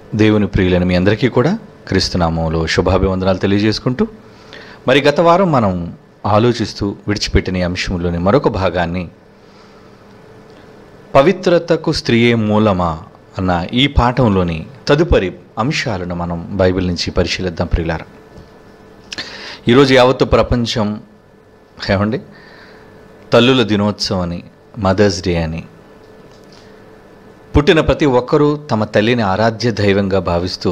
దేవుని ప్రియులైన మీ అందరికీ కూడా క్రీస్తునామంలో శుభాభివందనాలు తెలియజేసుకుంటూ మరి గత వారం మనం ఆలోచిస్తూ విడిచిపెట్టిన ఈ అంశంలోని మరొక భాగాన్ని పవిత్రతకు స్త్రీయే మూలమా అన్న ఈ పాఠంలోని తదుపరి అంశాలను మనం బైబిల్ నుంచి పరిశీలిద్దాం ప్రియులార ఈరోజు యావత్తు ప్రపంచం ఏమండి తల్లుల దినోత్సవం అని మదర్స్ డే అని పుట్టిన ప్రతి ఒక్కరూ తమ తల్లిని ఆరాధ్య దైవంగా భావిస్తూ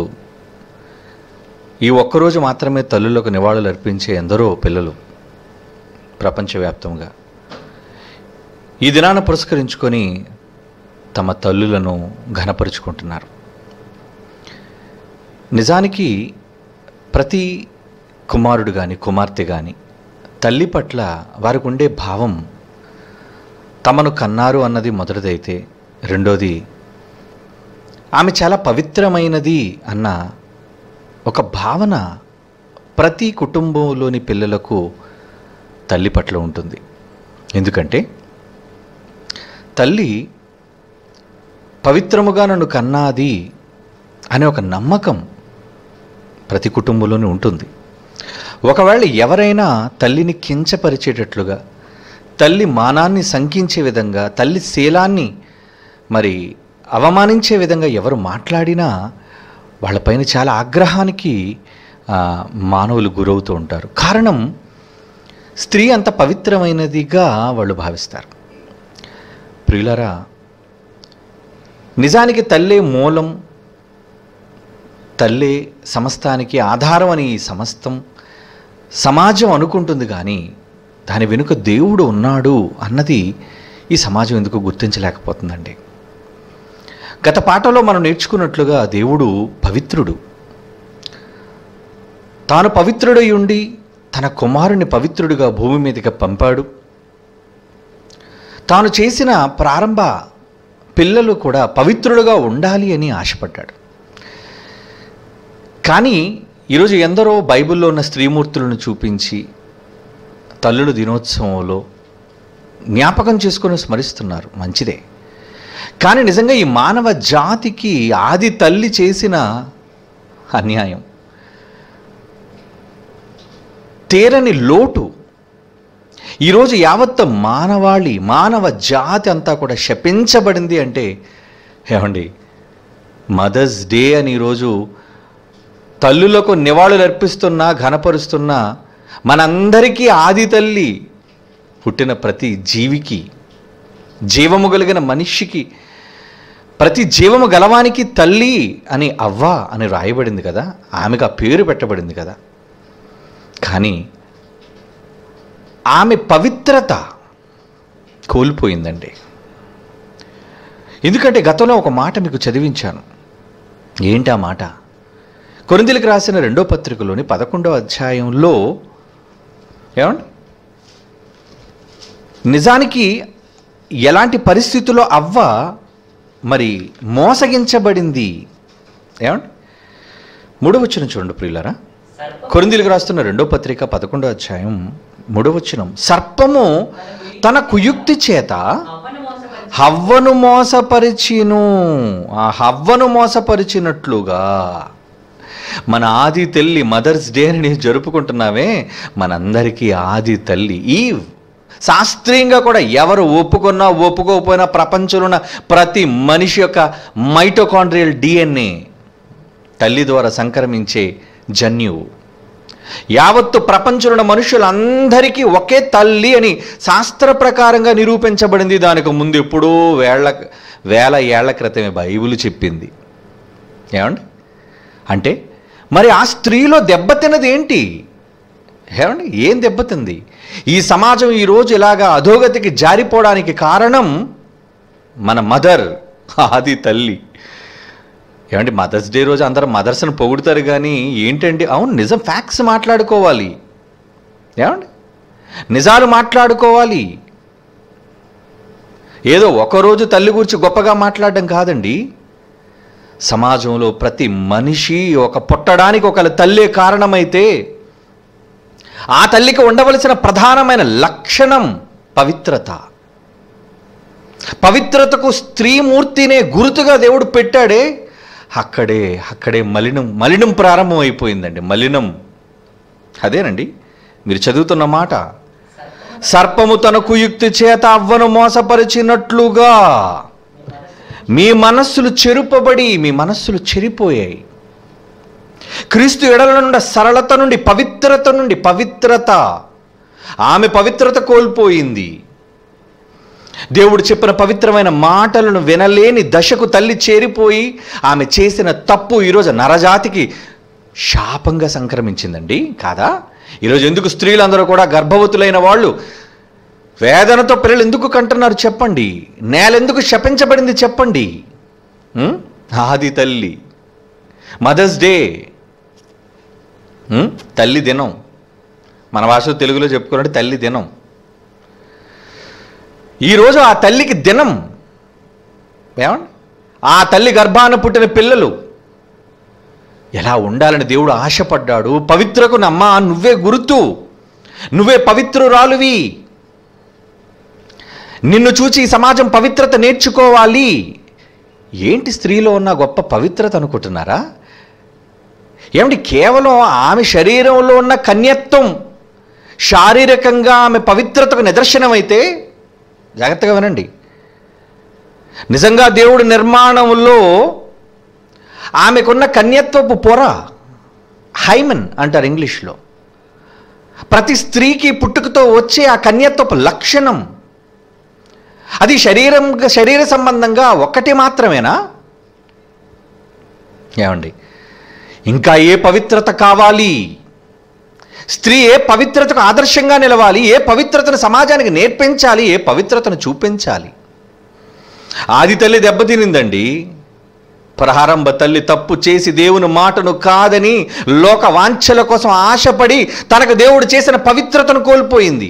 ఈ ఒక్కరోజు మాత్రమే తల్లులకు నివాళులు అర్పించే ఎందరో పిల్లలు ప్రపంచవ్యాప్తంగా ఈ దినాన్ని పురస్కరించుకొని తమ తల్లులను ఘనపరుచుకుంటున్నారు నిజానికి ప్రతి కుమారుడు కానీ కుమార్తె కానీ తల్లి పట్ల వారికి ఉండే భావం తమను కన్నారు అన్నది మొదటిదైతే రెండోది ఆమె చాలా పవిత్రమైనది అన్న ఒక భావన ప్రతి కుటుంబంలోని పిల్లలకు తల్లి పట్ల ఉంటుంది ఎందుకంటే తల్లి పవిత్రముగా నన్ను కన్నాది అనే ఒక నమ్మకం ప్రతి కుటుంబంలోనే ఉంటుంది ఒకవేళ ఎవరైనా తల్లిని కించపరిచేటట్లుగా తల్లి మానాన్ని శంకించే విధంగా తల్లి శీలాన్ని మరి అవమానించే విధంగా ఎవరు మాట్లాడినా వాళ్ళపైన చాలా ఆగ్రహానికి ఆ, మానవులు గురవుతూ ఉంటారు కారణం స్త్రీ అంత పవిత్రమైనదిగా వాళ్ళు భావిస్తారు ప్రియులరా నిజానికి తల్లే మూలం తల్లే సమస్తానికి ఆధారం అని ఈ సమస్తం సమాజం అనుకుంటుంది కానీ దాని వెనుక దేవుడు ఉన్నాడు అన్నది ఈ సమాజం ఎందుకు గుర్తించలేకపోతుందండి గత పాఠంలో మనం నేర్చుకున్నట్లుగా దేవుడు పవిత్రుడు తాను పవిత్రుడై ఉండి తన కుమారుని పవిత్రుడిగా భూమి మీదకి పంపాడు తాను చేసిన ప్రారంభ పిల్లలు కూడా పవిత్రులుగా ఉండాలి అని ఆశపడ్డాడు కానీ ఈరోజు ఎందరో బైబిల్లో ఉన్న స్త్రీమూర్తులను చూపించి తల్లుల దినోత్సవంలో జ్ఞాపకం చేసుకొని స్మరిస్తున్నారు మంచిదే కానీ నిజంగా ఈ మానవ జాతికి ఆది తల్లి చేసిన అన్యాయం తీరని లోటు ఈరోజు యావత్ మానవాళి మానవ జాతి అంతా కూడా శపించబడింది అంటే ఏమండి మదర్స్ డే అని ఈరోజు తల్లులకు నివాళులు అర్పిస్తున్నా ఘనపరుస్తున్నా మనందరికీ ఆది తల్లి పుట్టిన ప్రతి జీవికి జీవము కలిగిన మనిషికి ప్రతి జీవము గలవానికి తల్లి అని అవ్వ అని రాయబడింది కదా ఆమెకు ఆ పేరు పెట్టబడింది కదా కానీ ఆమె పవిత్రత కోల్పోయిందండి ఎందుకంటే గతంలో ఒక మాట మీకు చదివించాను ఏంటి ఆ మాట కొరిందులకు రాసిన రెండో పత్రికలోని పదకొండవ అధ్యాయంలో ఏమండి నిజానికి ఎలాంటి పరిస్థితుల్లో అవ్వ మరి మోసగించబడింది ఏమండి మూడవచ్చును చూడండి ప్రియులరా కొరిందీలకు రాస్తున్న రెండో పత్రిక పదకొండో అధ్యాయం మూడవచనం సర్పము తన కుయుక్తి చేత అవ్వను మోసపరిచి హవ్వను మోసపరిచిను ఆ హవ్వను మోసపరిచినట్లుగా మన ఆది తల్లి మదర్స్ డే అని జరుపుకుంటున్నావే మనందరికీ ఆది తల్లి ఈ శాస్త్రీయంగా కూడా ఎవరు ఒప్పుకున్నా ఒప్పుకోకపోయినా ప్రపంచంలో ఉన్న ప్రతి మనిషి యొక్క మైటోకాండ్రియల్ డిఎన్ఏ తల్లి ద్వారా సంక్రమించే జన్యువు యావత్తు ప్రపంచంలో ఉన్న మనుషులందరికీ ఒకే తల్లి అని శాస్త్ర ప్రకారంగా నిరూపించబడింది దానికి ముందు ఎప్పుడో వేళ్ల వేల ఏళ్ల క్రితమే బైబిల్ చెప్పింది ఏమండి అంటే మరి ఆ స్త్రీలో దెబ్బతిన్నది ఏంటి ఏమండి ఏం దెబ్బతింది ఈ సమాజం ఈరోజు ఇలాగా అధోగతికి జారిపోవడానికి కారణం మన మదర్ ఆది తల్లి ఏమండి మదర్స్ డే రోజు అందరూ మదర్స్ని పొగుడుతారు కానీ ఏంటండి అవును నిజం ఫ్యాక్ట్స్ మాట్లాడుకోవాలి ఏమండి నిజాలు మాట్లాడుకోవాలి ఏదో ఒకరోజు తల్లి గురించి గొప్పగా మాట్లాడడం కాదండి సమాజంలో ప్రతి మనిషి ఒక పుట్టడానికి ఒక తల్లే కారణమైతే ఆ తల్లికి ఉండవలసిన ప్రధానమైన లక్షణం పవిత్రత పవిత్రతకు స్త్రీమూర్తినే గురుతుగా దేవుడు పెట్టాడే అక్కడే అక్కడే మలినం మలినం ప్రారంభం అయిపోయిందండి మలినం అదేనండి మీరు చదువుతున్న మాట సర్పము తన కుయుక్తి చేత అవ్వను మోసపరిచినట్లుగా మీ మనస్సులు చెరుపబడి మీ మనస్సులు చెరిపోయాయి క్రీస్తు ఎడల నుండి సరళత నుండి పవిత్రత నుండి పవిత్రత ఆమె పవిత్రత కోల్పోయింది దేవుడు చెప్పిన పవిత్రమైన మాటలను వినలేని దశకు తల్లి చేరిపోయి ఆమె చేసిన తప్పు ఈరోజు నరజాతికి శాపంగా సంక్రమించిందండి కాదా ఈరోజు ఎందుకు స్త్రీలందరూ కూడా గర్భవతులైన వాళ్ళు వేదనతో పిల్లలు ఎందుకు కంటున్నారు చెప్పండి నేల ఎందుకు శపించబడింది చెప్పండి ఉం? ఆది తల్లి మదర్స్ డే ఉం? తల్లి దినం మన భాషలో తెలుగులో చెప్పుకున్నట్టు తల్లి దినం ఈరోజు ఆ తల్లికి దినం ఏమండి ఆ తల్లి గర్భాన పుట్టిన పిల్లలు ఎలా ఉండాలని దేవుడు ఆశపడ్డాడు పవిత్రకు నమ్మా నువ్వే గుర్తు నువ్వే పవిత్రురాలువి నిన్ను చూచి ఈ సమాజం పవిత్రత నేర్చుకోవాలి ఏంటి స్త్రీలో ఉన్న గొప్ప పవిత్రత అనుకుంటున్నారా ఏమండి కేవలం ఆమె శరీరంలో ఉన్న కన్యత్వం శారీరకంగా ఆమె పవిత్రతకు నిదర్శనమైతే జాగ్రత్తగా వినండి నిజంగా దేవుడు నిర్మాణంలో ఆమెకున్న కన్యత్వపు పొర హైమన్ అంటారు ఇంగ్లీష్లో ప్రతి స్త్రీకి పుట్టుకతో వచ్చే ఆ కన్యత్వపు లక్షణం అది శరీరం శరీర సంబంధంగా ఒక్కటి మాత్రమేనా ఏమండి ఇంకా ఏ పవిత్రత కావాలి స్త్రీ ఏ పవిత్రతకు ఆదర్శంగా నిలవాలి ఏ పవిత్రతను సమాజానికి నేర్పించాలి ఏ పవిత్రతను చూపించాలి ఆది తల్లి దెబ్బతినిందండి ప్రారంభ తల్లి తప్పు చేసి దేవుని మాటను కాదని లోక వాంఛల కోసం ఆశపడి తనకు దేవుడు చేసిన పవిత్రతను కోల్పోయింది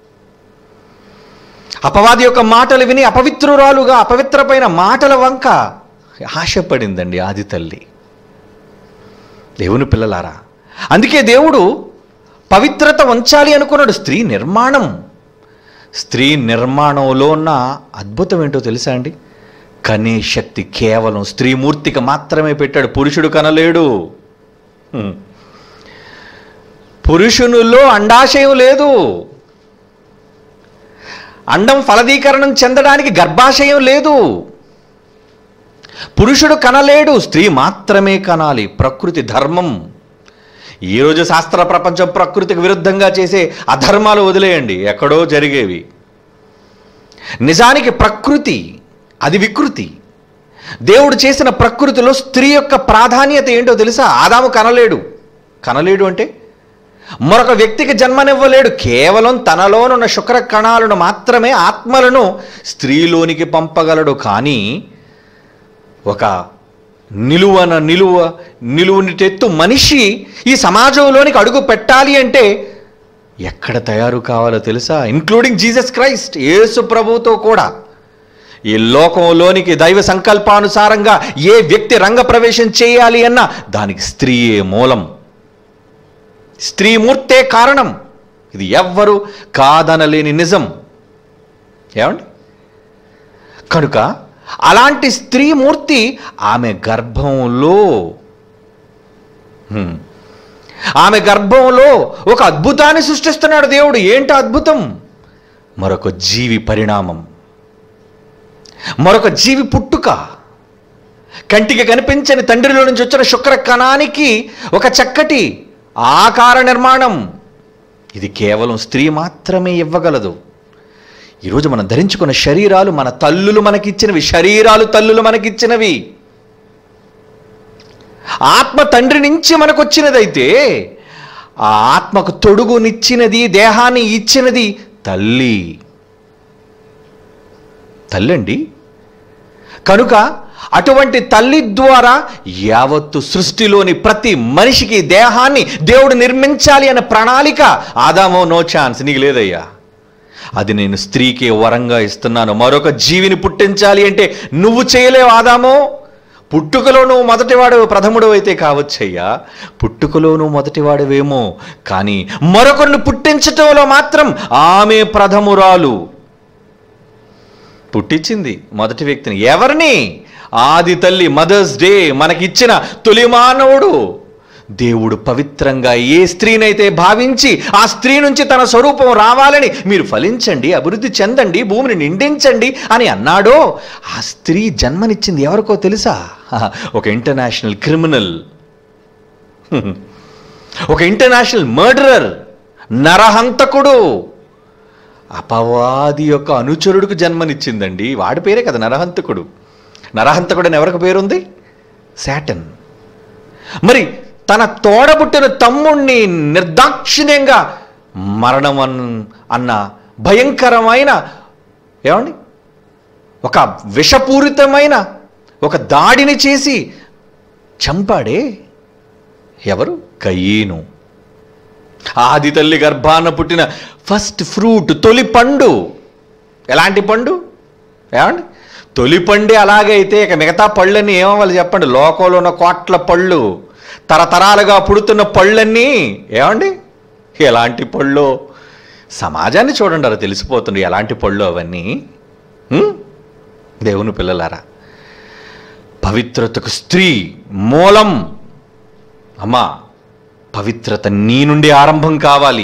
అపవాది యొక్క మాటలు విని అపవిత్రురాలుగా అపవిత్రమైన మాటల వంక ఆశపడిందండి ఆది తల్లి దేవుని పిల్లలారా అందుకే దేవుడు పవిత్రత ఉంచాలి అనుకున్నాడు స్త్రీ నిర్మాణం స్త్రీ నిర్మాణంలో ఉన్న అద్భుతం ఏంటో తెలుసా అండి కనే శక్తి కేవలం స్త్రీమూర్తికి మాత్రమే పెట్టాడు పురుషుడు కనలేడు హ్మ్. పురుషునిలో అండాశయం లేదు అండం ఫలదీకరణం చెందడానికి గర్భాశయం లేదు పురుషుడు కనలేడు స్త్రీ మాత్రమే కనాలి ప్రకృతి ధర్మం ఈరోజు శాస్త్ర ప్రపంచం ప్రకృతికి విరుద్ధంగా చేసే అధర్మాలు వదిలేయండి ఎక్కడో జరిగేవి నిజానికి ప్రకృతి అది వికృతి దేవుడు చేసిన ప్రకృతిలో స్త్రీ యొక్క ప్రాధాన్యత ఏంటో తెలుసా ఆదాము కనలేడు కనలేడు అంటే మరొక వ్యక్తికి జన్మనివ్వలేడు కేవలం తనలోనున్న శుక్ర కణాలను మాత్రమే ఆత్మలను స్త్రీలోనికి పంపగలడు కానీ ఒక నిలువన నిలువ నిలువునిటెత్తు మనిషి ఈ సమాజంలోనికి అడుగు పెట్టాలి అంటే ఎక్కడ తయారు కావాలో తెలుసా ఇంక్లూడింగ్ జీసస్ క్రైస్ట్ యేసు ప్రభువుతో కూడా ఈ లోకంలోనికి దైవ సంకల్పానుసారంగా ఏ వ్యక్తి రంగప్రవేశం చేయాలి అన్నా దానికి స్త్రీయే మూలం స్త్రీమూర్తే కారణం ఇది ఎవ్వరు కాదనలేని నిజం ఏమండి కనుక అలాంటి స్త్రీమూర్తి ఆమె గర్భంలో హ్మ్. ఆమె గర్భంలో ఒక అద్భుతాన్ని సృష్టిస్తున్నాడు దేవుడు ఏంటి అద్భుతం మరొక జీవి పరిణామం మరొక జీవి పుట్టుక కంటికి కనిపించని తండ్రిలో నుంచి వచ్చిన శుక్ర కణానికి ఒక చక్కటి ఆకార నిర్మాణం ఇది కేవలం స్త్రీ మాత్రమే ఇవ్వగలదు ఈరోజు మనం ధరించుకున్న శరీరాలు మన తల్లులు మనకిచ్చినవి శరీరాలు తల్లులు మనకిచ్చినవి ఆత్మ తండ్రి నుంచి మనకు వచ్చినదైతే ఆ ఆత్మకు తొడుగునిచ్చినది దేహాన్ని ఇచ్చినది తల్లి తల్లండి కనుక అటువంటి తల్లి ద్వారా యావత్తు సృష్టిలోని ప్రతి మనిషికి దేహాన్ని దేవుడు నిర్మించాలి అనే ప్రణాళిక ఆదామో నో ఛాన్స్ నీకు లేదయ్యా అది నేను స్త్రీకి వరంగా ఇస్తున్నాను మరొక జీవిని పుట్టించాలి అంటే నువ్వు చేయలేవు ఆదామో పుట్టుకలో నువ్వు మొదటివాడు ప్రథముడు అయితే కావచ్చయ్యా పుట్టుకలో నువ్వు మొదటివాడవేమో కానీ మరొకరిని పుట్టించటంలో మాత్రం ఆమె ప్రథమురాలు పుట్టించింది మొదటి వ్యక్తిని ఎవరిని ఆది తల్లి మదర్స్ డే మనకిచ్చిన తొలి మానవుడు దేవుడు పవిత్రంగా ఏ స్త్రీనైతే భావించి ఆ స్త్రీ నుంచి తన స్వరూపం రావాలని మీరు ఫలించండి అభివృద్ధి చెందండి భూమిని నిండించండి అని అన్నాడో ఆ స్త్రీ జన్మనిచ్చింది ఎవరికో తెలుసా ఒక ఇంటర్నేషనల్ క్రిమినల్ ఒక ఇంటర్నేషనల్ మర్డరర్ నరహంతకుడు అపవాది యొక్క అనుచరుడికి జన్మనిచ్చిందండి వాడి పేరే కదా నరహంతకుడు నరహంతకుడు అని ఎవరికి పేరుంది శాటన్ మరి తన తోడబుట్టిన తమ్ముణ్ణి నిర్దాక్షిణ్యంగా మరణం అన్- అన్న భయంకరమైన ఏమండి ఒక విషపూరితమైన ఒక దాడిని చేసి చంపాడే ఎవరు కయ్యేను ఆది తల్లి గర్భాన పుట్టిన ఫస్ట్ ఫ్రూట్ తొలి పండు ఎలాంటి పండు ఏమండి తొలి పండే అలాగైతే ఇక మిగతా పళ్ళన్నీ ఏమవ్వాలి చెప్పండి లోకంలో ఉన్న కోట్ల పళ్ళు తరతరాలుగా పుడుతున్న పళ్ళన్నీ ఏమండి ఎలాంటి పళ్ళు సమాజాన్ని చూడండి అలా తెలిసిపోతుంది ఎలాంటి పళ్ళు అవన్నీ హ్మ్? దేవుని పిల్లలారా పవిత్రతకు స్త్రీ మూలం అమ్మా పవిత్రత నీ నుండి ఆరంభం కావాలి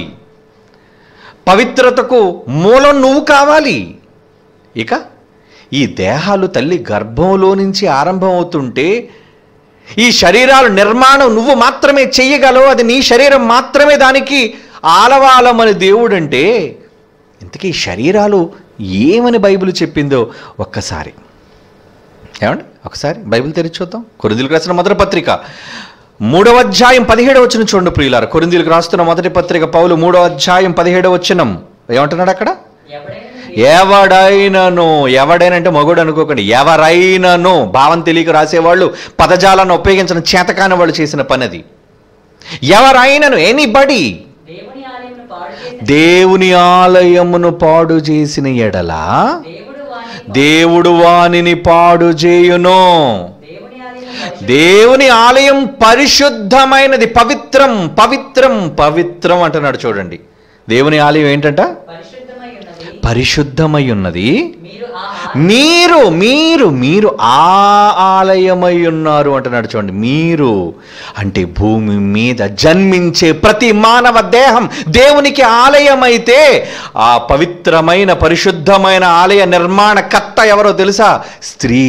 పవిత్రతకు మూలం నువ్వు కావాలి ఇక ఈ దేహాలు తల్లి గర్భంలో నుంచి ఆరంభం అవుతుంటే ఈ శరీరాల నిర్మాణం నువ్వు మాత్రమే చెయ్యగలవు అది నీ శరీరం మాత్రమే దానికి ఆలవాలమని దేవుడంటే ఇంతకీ ఈ శరీరాలు ఏమని బైబిల్ చెప్పిందో ఒక్కసారి ఏమండి ఒకసారి బైబిల్ తెరిచి చూద్దాం కొరిందీలకు రాసిన మొదటి పత్రిక మూడవ అధ్యాయం పదిహేడవ వచ్చిన చూడండి ప్రియులారు కొరిందీలకు రాస్తున్న మొదటి పత్రిక పౌలు మూడవ అధ్యాయం పదిహేడవ వచ్చినం ఏమంటున్నాడు అక్కడ ఎవడైనా ఎవడైనను ఎవడైనంటే మగుడు అనుకోకండి ఎవరైనను భావం తెలియక రాసేవాళ్ళు పదజాలను ఉపయోగించిన చేతకాని వాళ్ళు చేసిన పని అది ఎవరైనను ఎనీబడి దేవుని ఆలయమును పాడు చేసి దేవుని ఆలయమును పాడు చేసిన ఎడలా దేవుడు వాని దేవుడు వానిని పాడు చేయును దేవుని ఆలయం దేవుని ఆలయం పరిశుద్ధమైనది పవిత్రం పవిత్రం పవిత్రం అంటున్నాడు చూడండి దేవుని ఆలయం ఏంటంట పరిశుద్ధమై ఉన్నది పరిశుద్ధమై ఉన్నది మీరు ఆ మీరు మీరు మీరు ఆ ఆలయమై ఉన్నారు అంటున్నాడు చూడండి మీరు అంటే భూమి మీద జన్మించే ప్రతి మానవ దేహం దేవునికి ఆలయమైతే ఆ పవిత్రమైన పరిశుద్ధమైన ఆలయ నిర్మాణ కర్త ఎవరో తెలుసా స్త్రీ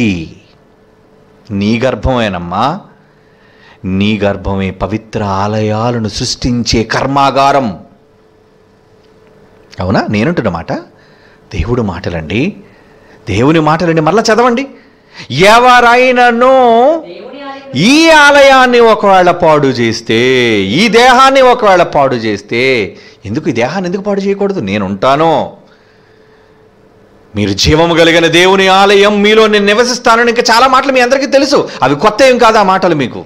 నీ గర్భమేనమ్మా నీ గర్భమే పవిత్ర ఆలయాలను సృష్టించే కర్మాగారం అవునా నేనంటున్న మాట దేవుడు మాటలండి దేవుని మాటలండి మరలా చదవండి ఎవరైనను దేవుని ఆలయం ఈ ఆలయాన్ని ఒకవేళ పాడు చేస్తే ఈ దేహాన్ని ఒకవేళ పాడు చేస్తే ఎందుకు ఈ దేహాన్ని ఎందుకు పాడు చేయకూడదు నేను ఉంటాను మీరు జీవము కలిగిన దేవుని ఆలయం మీలో నేను నివసిస్తానని ఇంకా చాలా మాటలు మీ అందరికీ తెలుసు అవి కొత్త ఏం కాదు ఆ మాటలు మీకు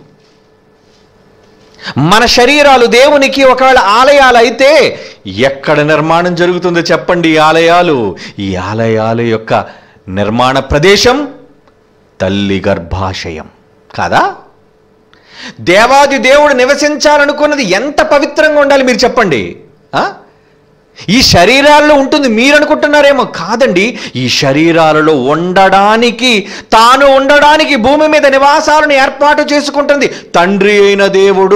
మన శరీరాలు దేవునికి ఒకవేళ ఆలయాలు అయితే ఎక్కడ నిర్మాణం జరుగుతుందో చెప్పండి ఈ ఆలయాలు ఈ ఆలయాల యొక్క నిర్మాణ ప్రదేశం తల్లి గర్భాశయం కాదా దేవాది దేవుడు నివసించాలనుకున్నది ఎంత పవిత్రంగా ఉండాలి మీరు చెప్పండి ఆ? ఈ శరీరాల్లో ఉంటుంది మీరు అనుకుంటున్నారేమో కాదండి ఈ శరీరాలలో ఉండడానికి తాను ఉండడానికి భూమి మీద నివాసాలను ఏర్పాటు చేసుకుంటుంది తండ్రి అయిన దేవుడు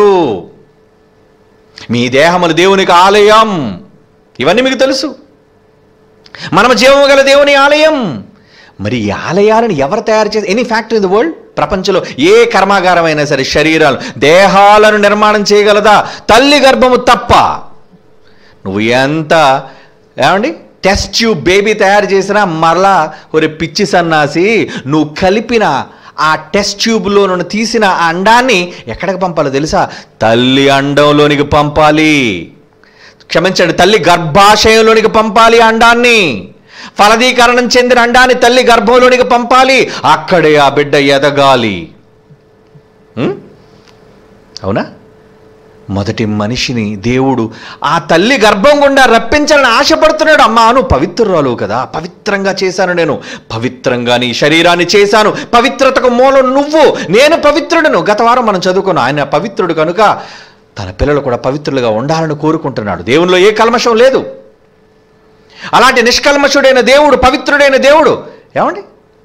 మీ దేహములు దేవునికి ఆలయం ఇవన్నీ మీకు తెలుసు మనము జీవము గల దేవుని ఆలయం మరి ఈ ఆలయాలను ఎవరు తయారు చేసి any factory in the world ప్రపంచంలో ఏ కర్మాగారం అయినా సరే శరీరాలు దేహాలను నిర్మాణం చేయగలదా తల్లి గర్భము తప్ప నువ్వు ఎంత ఏమండి టెస్ట్ ట్యూబ్ బేబీ తయారు చేసినా మరలా ఒరే పిచ్చి సన్నాసి నువ్వు కలిపిన ఆ టెస్ట్ ట్యూబ్లో నుండి తీసిన ఆ అండాన్ని ఎక్కడికి పంపాలో తెలుసా తల్లి అండంలోనికి పంపాలి క్షమించండి తల్లి గర్భాశయంలోనికి పంపాలి ఆ అండాన్ని ఫలదీకరణం చెందిన అండాన్ని తల్లి గర్భంలోనికి పంపాలి అక్కడే ఆ బిడ్డ ఎదగాలి ఉం? అవునా మొదటి మనిషిని దేవుడు ఆ తల్లి గర్భం గుండా రప్పించాలని ఆశపడుతున్నాడు అమ్మా నువ్వు పవిత్రురాలు కదా పవిత్రంగా చేశాను నేను పవిత్రంగా నీ శరీరాన్ని చేశాను పవిత్రతకు మూలం నువ్వు నేను పవిత్రుడను గత వారం మనం చదువుకున్నాం ఆయన పవిత్రుడు కనుక తన పిల్లలు కూడా పవిత్రులుగా ఉండాలని కోరుకుంటున్నాడు దేవునిలో ఏ కల్మషం లేదు అలాంటి నిష్కల్మషుడైన దేవుడు పవిత్రుడైన దేవుడు ఏమండి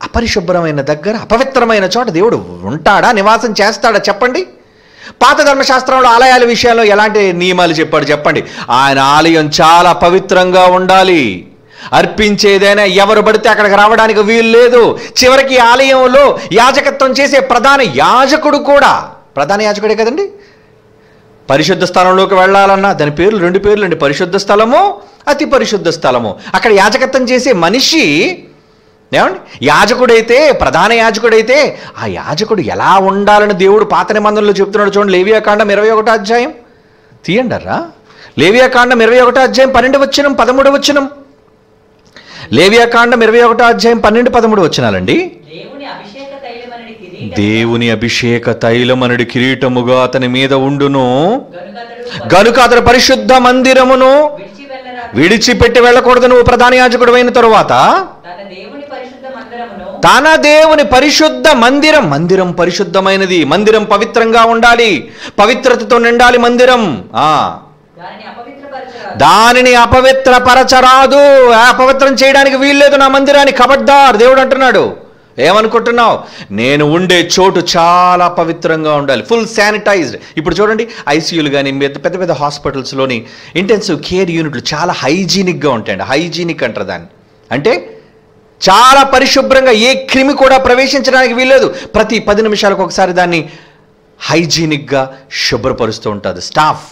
అపరిశుభ్రమైన దగ్గర అపవిత్రమైన చోట దేవుడు ఉంటాడా నివాసం చేస్తాడా చెప్పండి పాత ధర్మశాస్త్రంలో ఆలయాల విషయంలో ఎలాంటి నియమాలు చెప్పాడు చెప్పండి ఆయన ఆలయం చాలా పవిత్రంగా ఉండాలి అర్పించేదైనా ఎవరు పడితే అక్కడికి రావడానికి వీలు లేదు చివరికి ఆలయంలో యాజకత్వం చేసే ప్రధాన యాజకుడు కూడా ప్రధాన యాజకుడే కదండి పరిశుద్ధ స్థలంలోకి వెళ్ళాలన్నా దాని పేర్లు రెండు పేర్లు అండి పరిశుద్ధ స్థలము అతి పరిశుద్ధ స్థలము అక్కడ యాజకత్వం చేసే మనిషి ఏమండి యాజకుడైతే ప్రధాన యాజకుడైతే ఆ యాజకుడు ఎలా ఉండాలని దేవుడు పాత నిబంధనలో చెప్తున్నాడు చూడండి లేవియాకాండం ఇరవై ఒకటో అధ్యాయం తీయండరా లేవియాకాండం ఇరవై ఒకటో అధ్యాయం పన్నెండు వచ్చినం పదమూడు వచ్చినం లేవియాకాండం ఇరవై ఒకటో అధ్యాయం పన్నెండు పదమూడు వచ్చినాలండి దేవుని అభిషేక తైలమనడి కిరీటం దేవుని అభిషేక తైలమనుడి కిరీటముగా అతని మీద ఉండును గనుకతడు గనుక అతని పరిశుద్ధ మందిరమును విడిచి వెళ్ళరా విడిచిపెట్టి వెళ్ళకూడదు నువ్వు ప్రధాన యాజకుడు అయిన తరువాత తన దేవుని పరిశుద్ధ మందిరమును తన దేవుని పరిశుద్ధ మందిరం మందిరం పరిశుద్ధమైనది మందిరం పవిత్రంగా ఉండాలి పవిత్రతతో నిండాలి మందిరం ఆ దానిని అపవిత్రపరచరాదు దానిని అపవిత్రపరచరాదు అపవిత్రం చేయడానికి వీల్లేదు నా మందిరాన్ని కబడ్దార్ దేవుడు అంటున్నాడు ఏమనుకుంటున్నావు నేను ఉండే చోటు చాలా పవిత్రంగా ఉండాలి ఫుల్ శానిటైజ్డ్ ఇప్పుడు చూడండి ఐసీయూలు కానీ పెద్ద పెద్ద పెద్ద హాస్పిటల్స్లోని ఇంటెన్సివ్ కేర్ యూనిట్లు చాలా హైజీనిక్గా ఉంటాయండి హైజీనిక్ అంటారు దాన్ని అంటే చాలా పరిశుభ్రంగా ఏ క్రిమి కూడా ప్రవేశించడానికి వీల్లేదు ప్రతి పది నిమిషాలకు ఒకసారి దాన్ని హైజీనిక్గా శుభ్రపరుస్తూ ఉంటుంది స్టాఫ్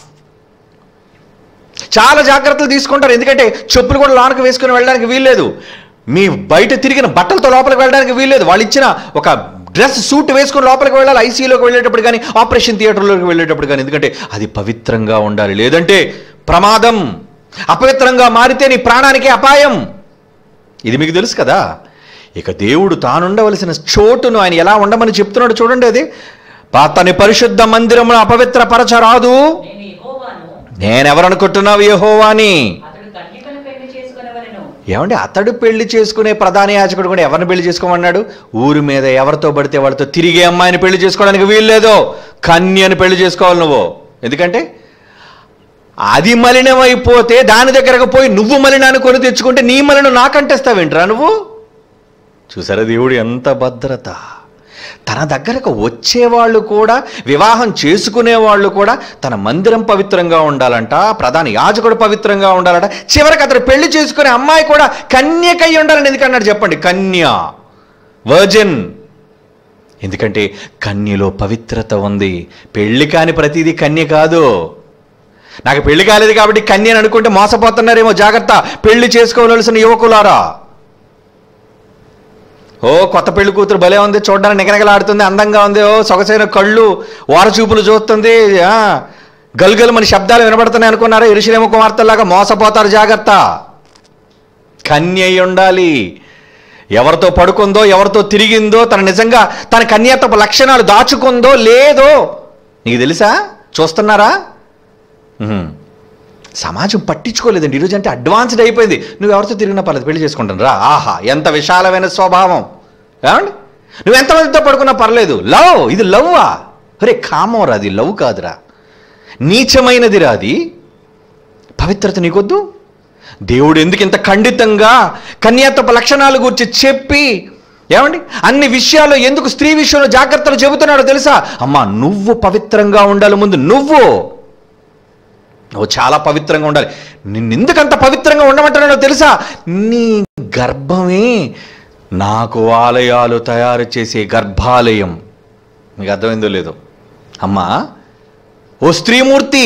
చాలా జాగ్రత్తలు తీసుకుంటారు ఎందుకంటే చెప్పులు కూడా లోనకు వేసుకుని వెళ్ళడానికి వీల్లేదు మీ బయట తిరిగిన బట్టలతో లోపలికి వెళ్ళడానికి వీల్లేదు వాళ్ళు ఇచ్చిన ఒక డ్రెస్ సూట్ వేసుకుని లోపలికి వెళ్ళాలి ఐసీయూలోకి వెళ్ళేటప్పుడు కానీ ఆపరేషన్ థియేటర్లోకి వెళ్ళేటప్పుడు కానీ ఎందుకంటే అది పవిత్రంగా ఉండాలి లేదంటే ప్రమాదం అపవిత్రంగా మారితే నీ ప్రాణానికి అపాయం ఇది మీకు తెలుసు కదా ఇక దేవుడు తానుండవలసిన చోటును ఆయన ఎలా ఉండమని చెప్తున్నాడు చూడండి అది అతని పరిశుద్ధ మందిరమును అపవిత్రపరచరాదు నేను యెహోవాను నేనెవరనుకుంటున్నావు యెహోవాని అతడు కన్యకను పెళ్లి చేసుకునవలెను ఏమండి అతడు పెళ్లి చేసుకునే ప్రధాన యాజకుడు కూడా ఎవరిని పెళ్లి చేసుకోమన్నాడు ఊరి మీద ఎవరితో పడితే వాళ్ళతో తిరిగే అమ్మాయిని పెళ్లి చేసుకోవడానికి వీల్లేదు కన్యను పెళ్లి చేసుకోవాలి నువ్వు ఎందుకంటే అది మలినమైపోతే దాని దగ్గరకు పోయి నువ్వు మలినాన్ని కొని తెచ్చుకుంటే నీ మలినం నాకంటేస్తావేంట్రా నువ్వు చూసారా దేవుడు ఎంత భద్రత తన దగ్గరకు వచ్చేవాళ్ళు కూడా వివాహం చేసుకునే వాళ్ళు కూడా తన మందిరం పవిత్రంగా ఉండాలంట ప్రధాన యాజకుడు పవిత్రంగా ఉండాలంట చివరికి అతడు పెళ్లి చేసుకునే అమ్మాయి కూడా కన్యకై ఉండాలని ఎందుకన్నాడు చెప్పండి కన్య వర్జిన్ ఎందుకంటే కన్యలో పవిత్రత ఉంది పెళ్లి కాని ప్రతిదీ కన్య కాదు నాకు పెళ్లి కాలేదు కాబట్టి కన్య అని అనుకుంటే మోసపోతున్నారేమో జాగ్రత్త పెళ్లి చేసుకోవలసిన యువకులారా ఓ కొత్త పెళ్లి కూతురు భలే ఉంది చూడడానికి నిగనగలాడుతుంది అందంగా ఉంది ఓ సొగసైన కళ్ళు ఓరచూపులు చూస్తుంది ఆ, గల్గలు మన శబ్దాలు వినబడుతున్నాయి అనుకున్నారా ఇరుషులేమ కుమార్తెలాగా మోసపోతారు జాగ్రత్త కన్య అయి ఉండాలి ఎవరితో పడుకుందో ఎవరితో తిరిగిందో తన నిజంగా తన కన్యాత్వపు లక్షణాలు దాచుకుందో లేదో నీకు తెలుసా చూస్తున్నారా ఉహుం. సమాజం పట్టించుకోలేదండి ఈరోజు అంటే అడ్వాన్స్డ్ అయిపోయింది నువ్వు ఎవరితో తిరిగినా పర్లేదు పెళ్లి చేసుకుంటాను రా ఆహా ఎంత విశాలమైన స్వభావం ఏమండి నువ్వు ఎంతమందితో పడుకున్నా పర్లేదు లవ్ ఇది లవ్వా అరే కామం రా అది లవ్ కాదురా నీచమైనది రా అది పవిత్రత నీకొద్దు దేవుడు ఎందుకు ఇంత ఖండితంగా కన్యాత్వపు లక్షణాల గురించి చెప్పి ఏమండి అన్ని విషయాల్లో ఎందుకు స్త్రీ విషయంలో జాగ్రత్తలు చెబుతున్నాడో తెలుసా అమ్మా నువ్వు పవిత్రంగా ఉండాలి ముందు నువ్వు నువ్వు చాలా పవిత్రంగా ఉండాలి నిన్నెందుకు అంత పవిత్రంగా ఉండమంటున్నాడో తెలుసా నీ గర్భమే నాకు ఆలయాలు తయారు చేసే గర్భాలయం మీకు అర్థమైందో లేదో అమ్మా ఓ స్త్రీమూర్తి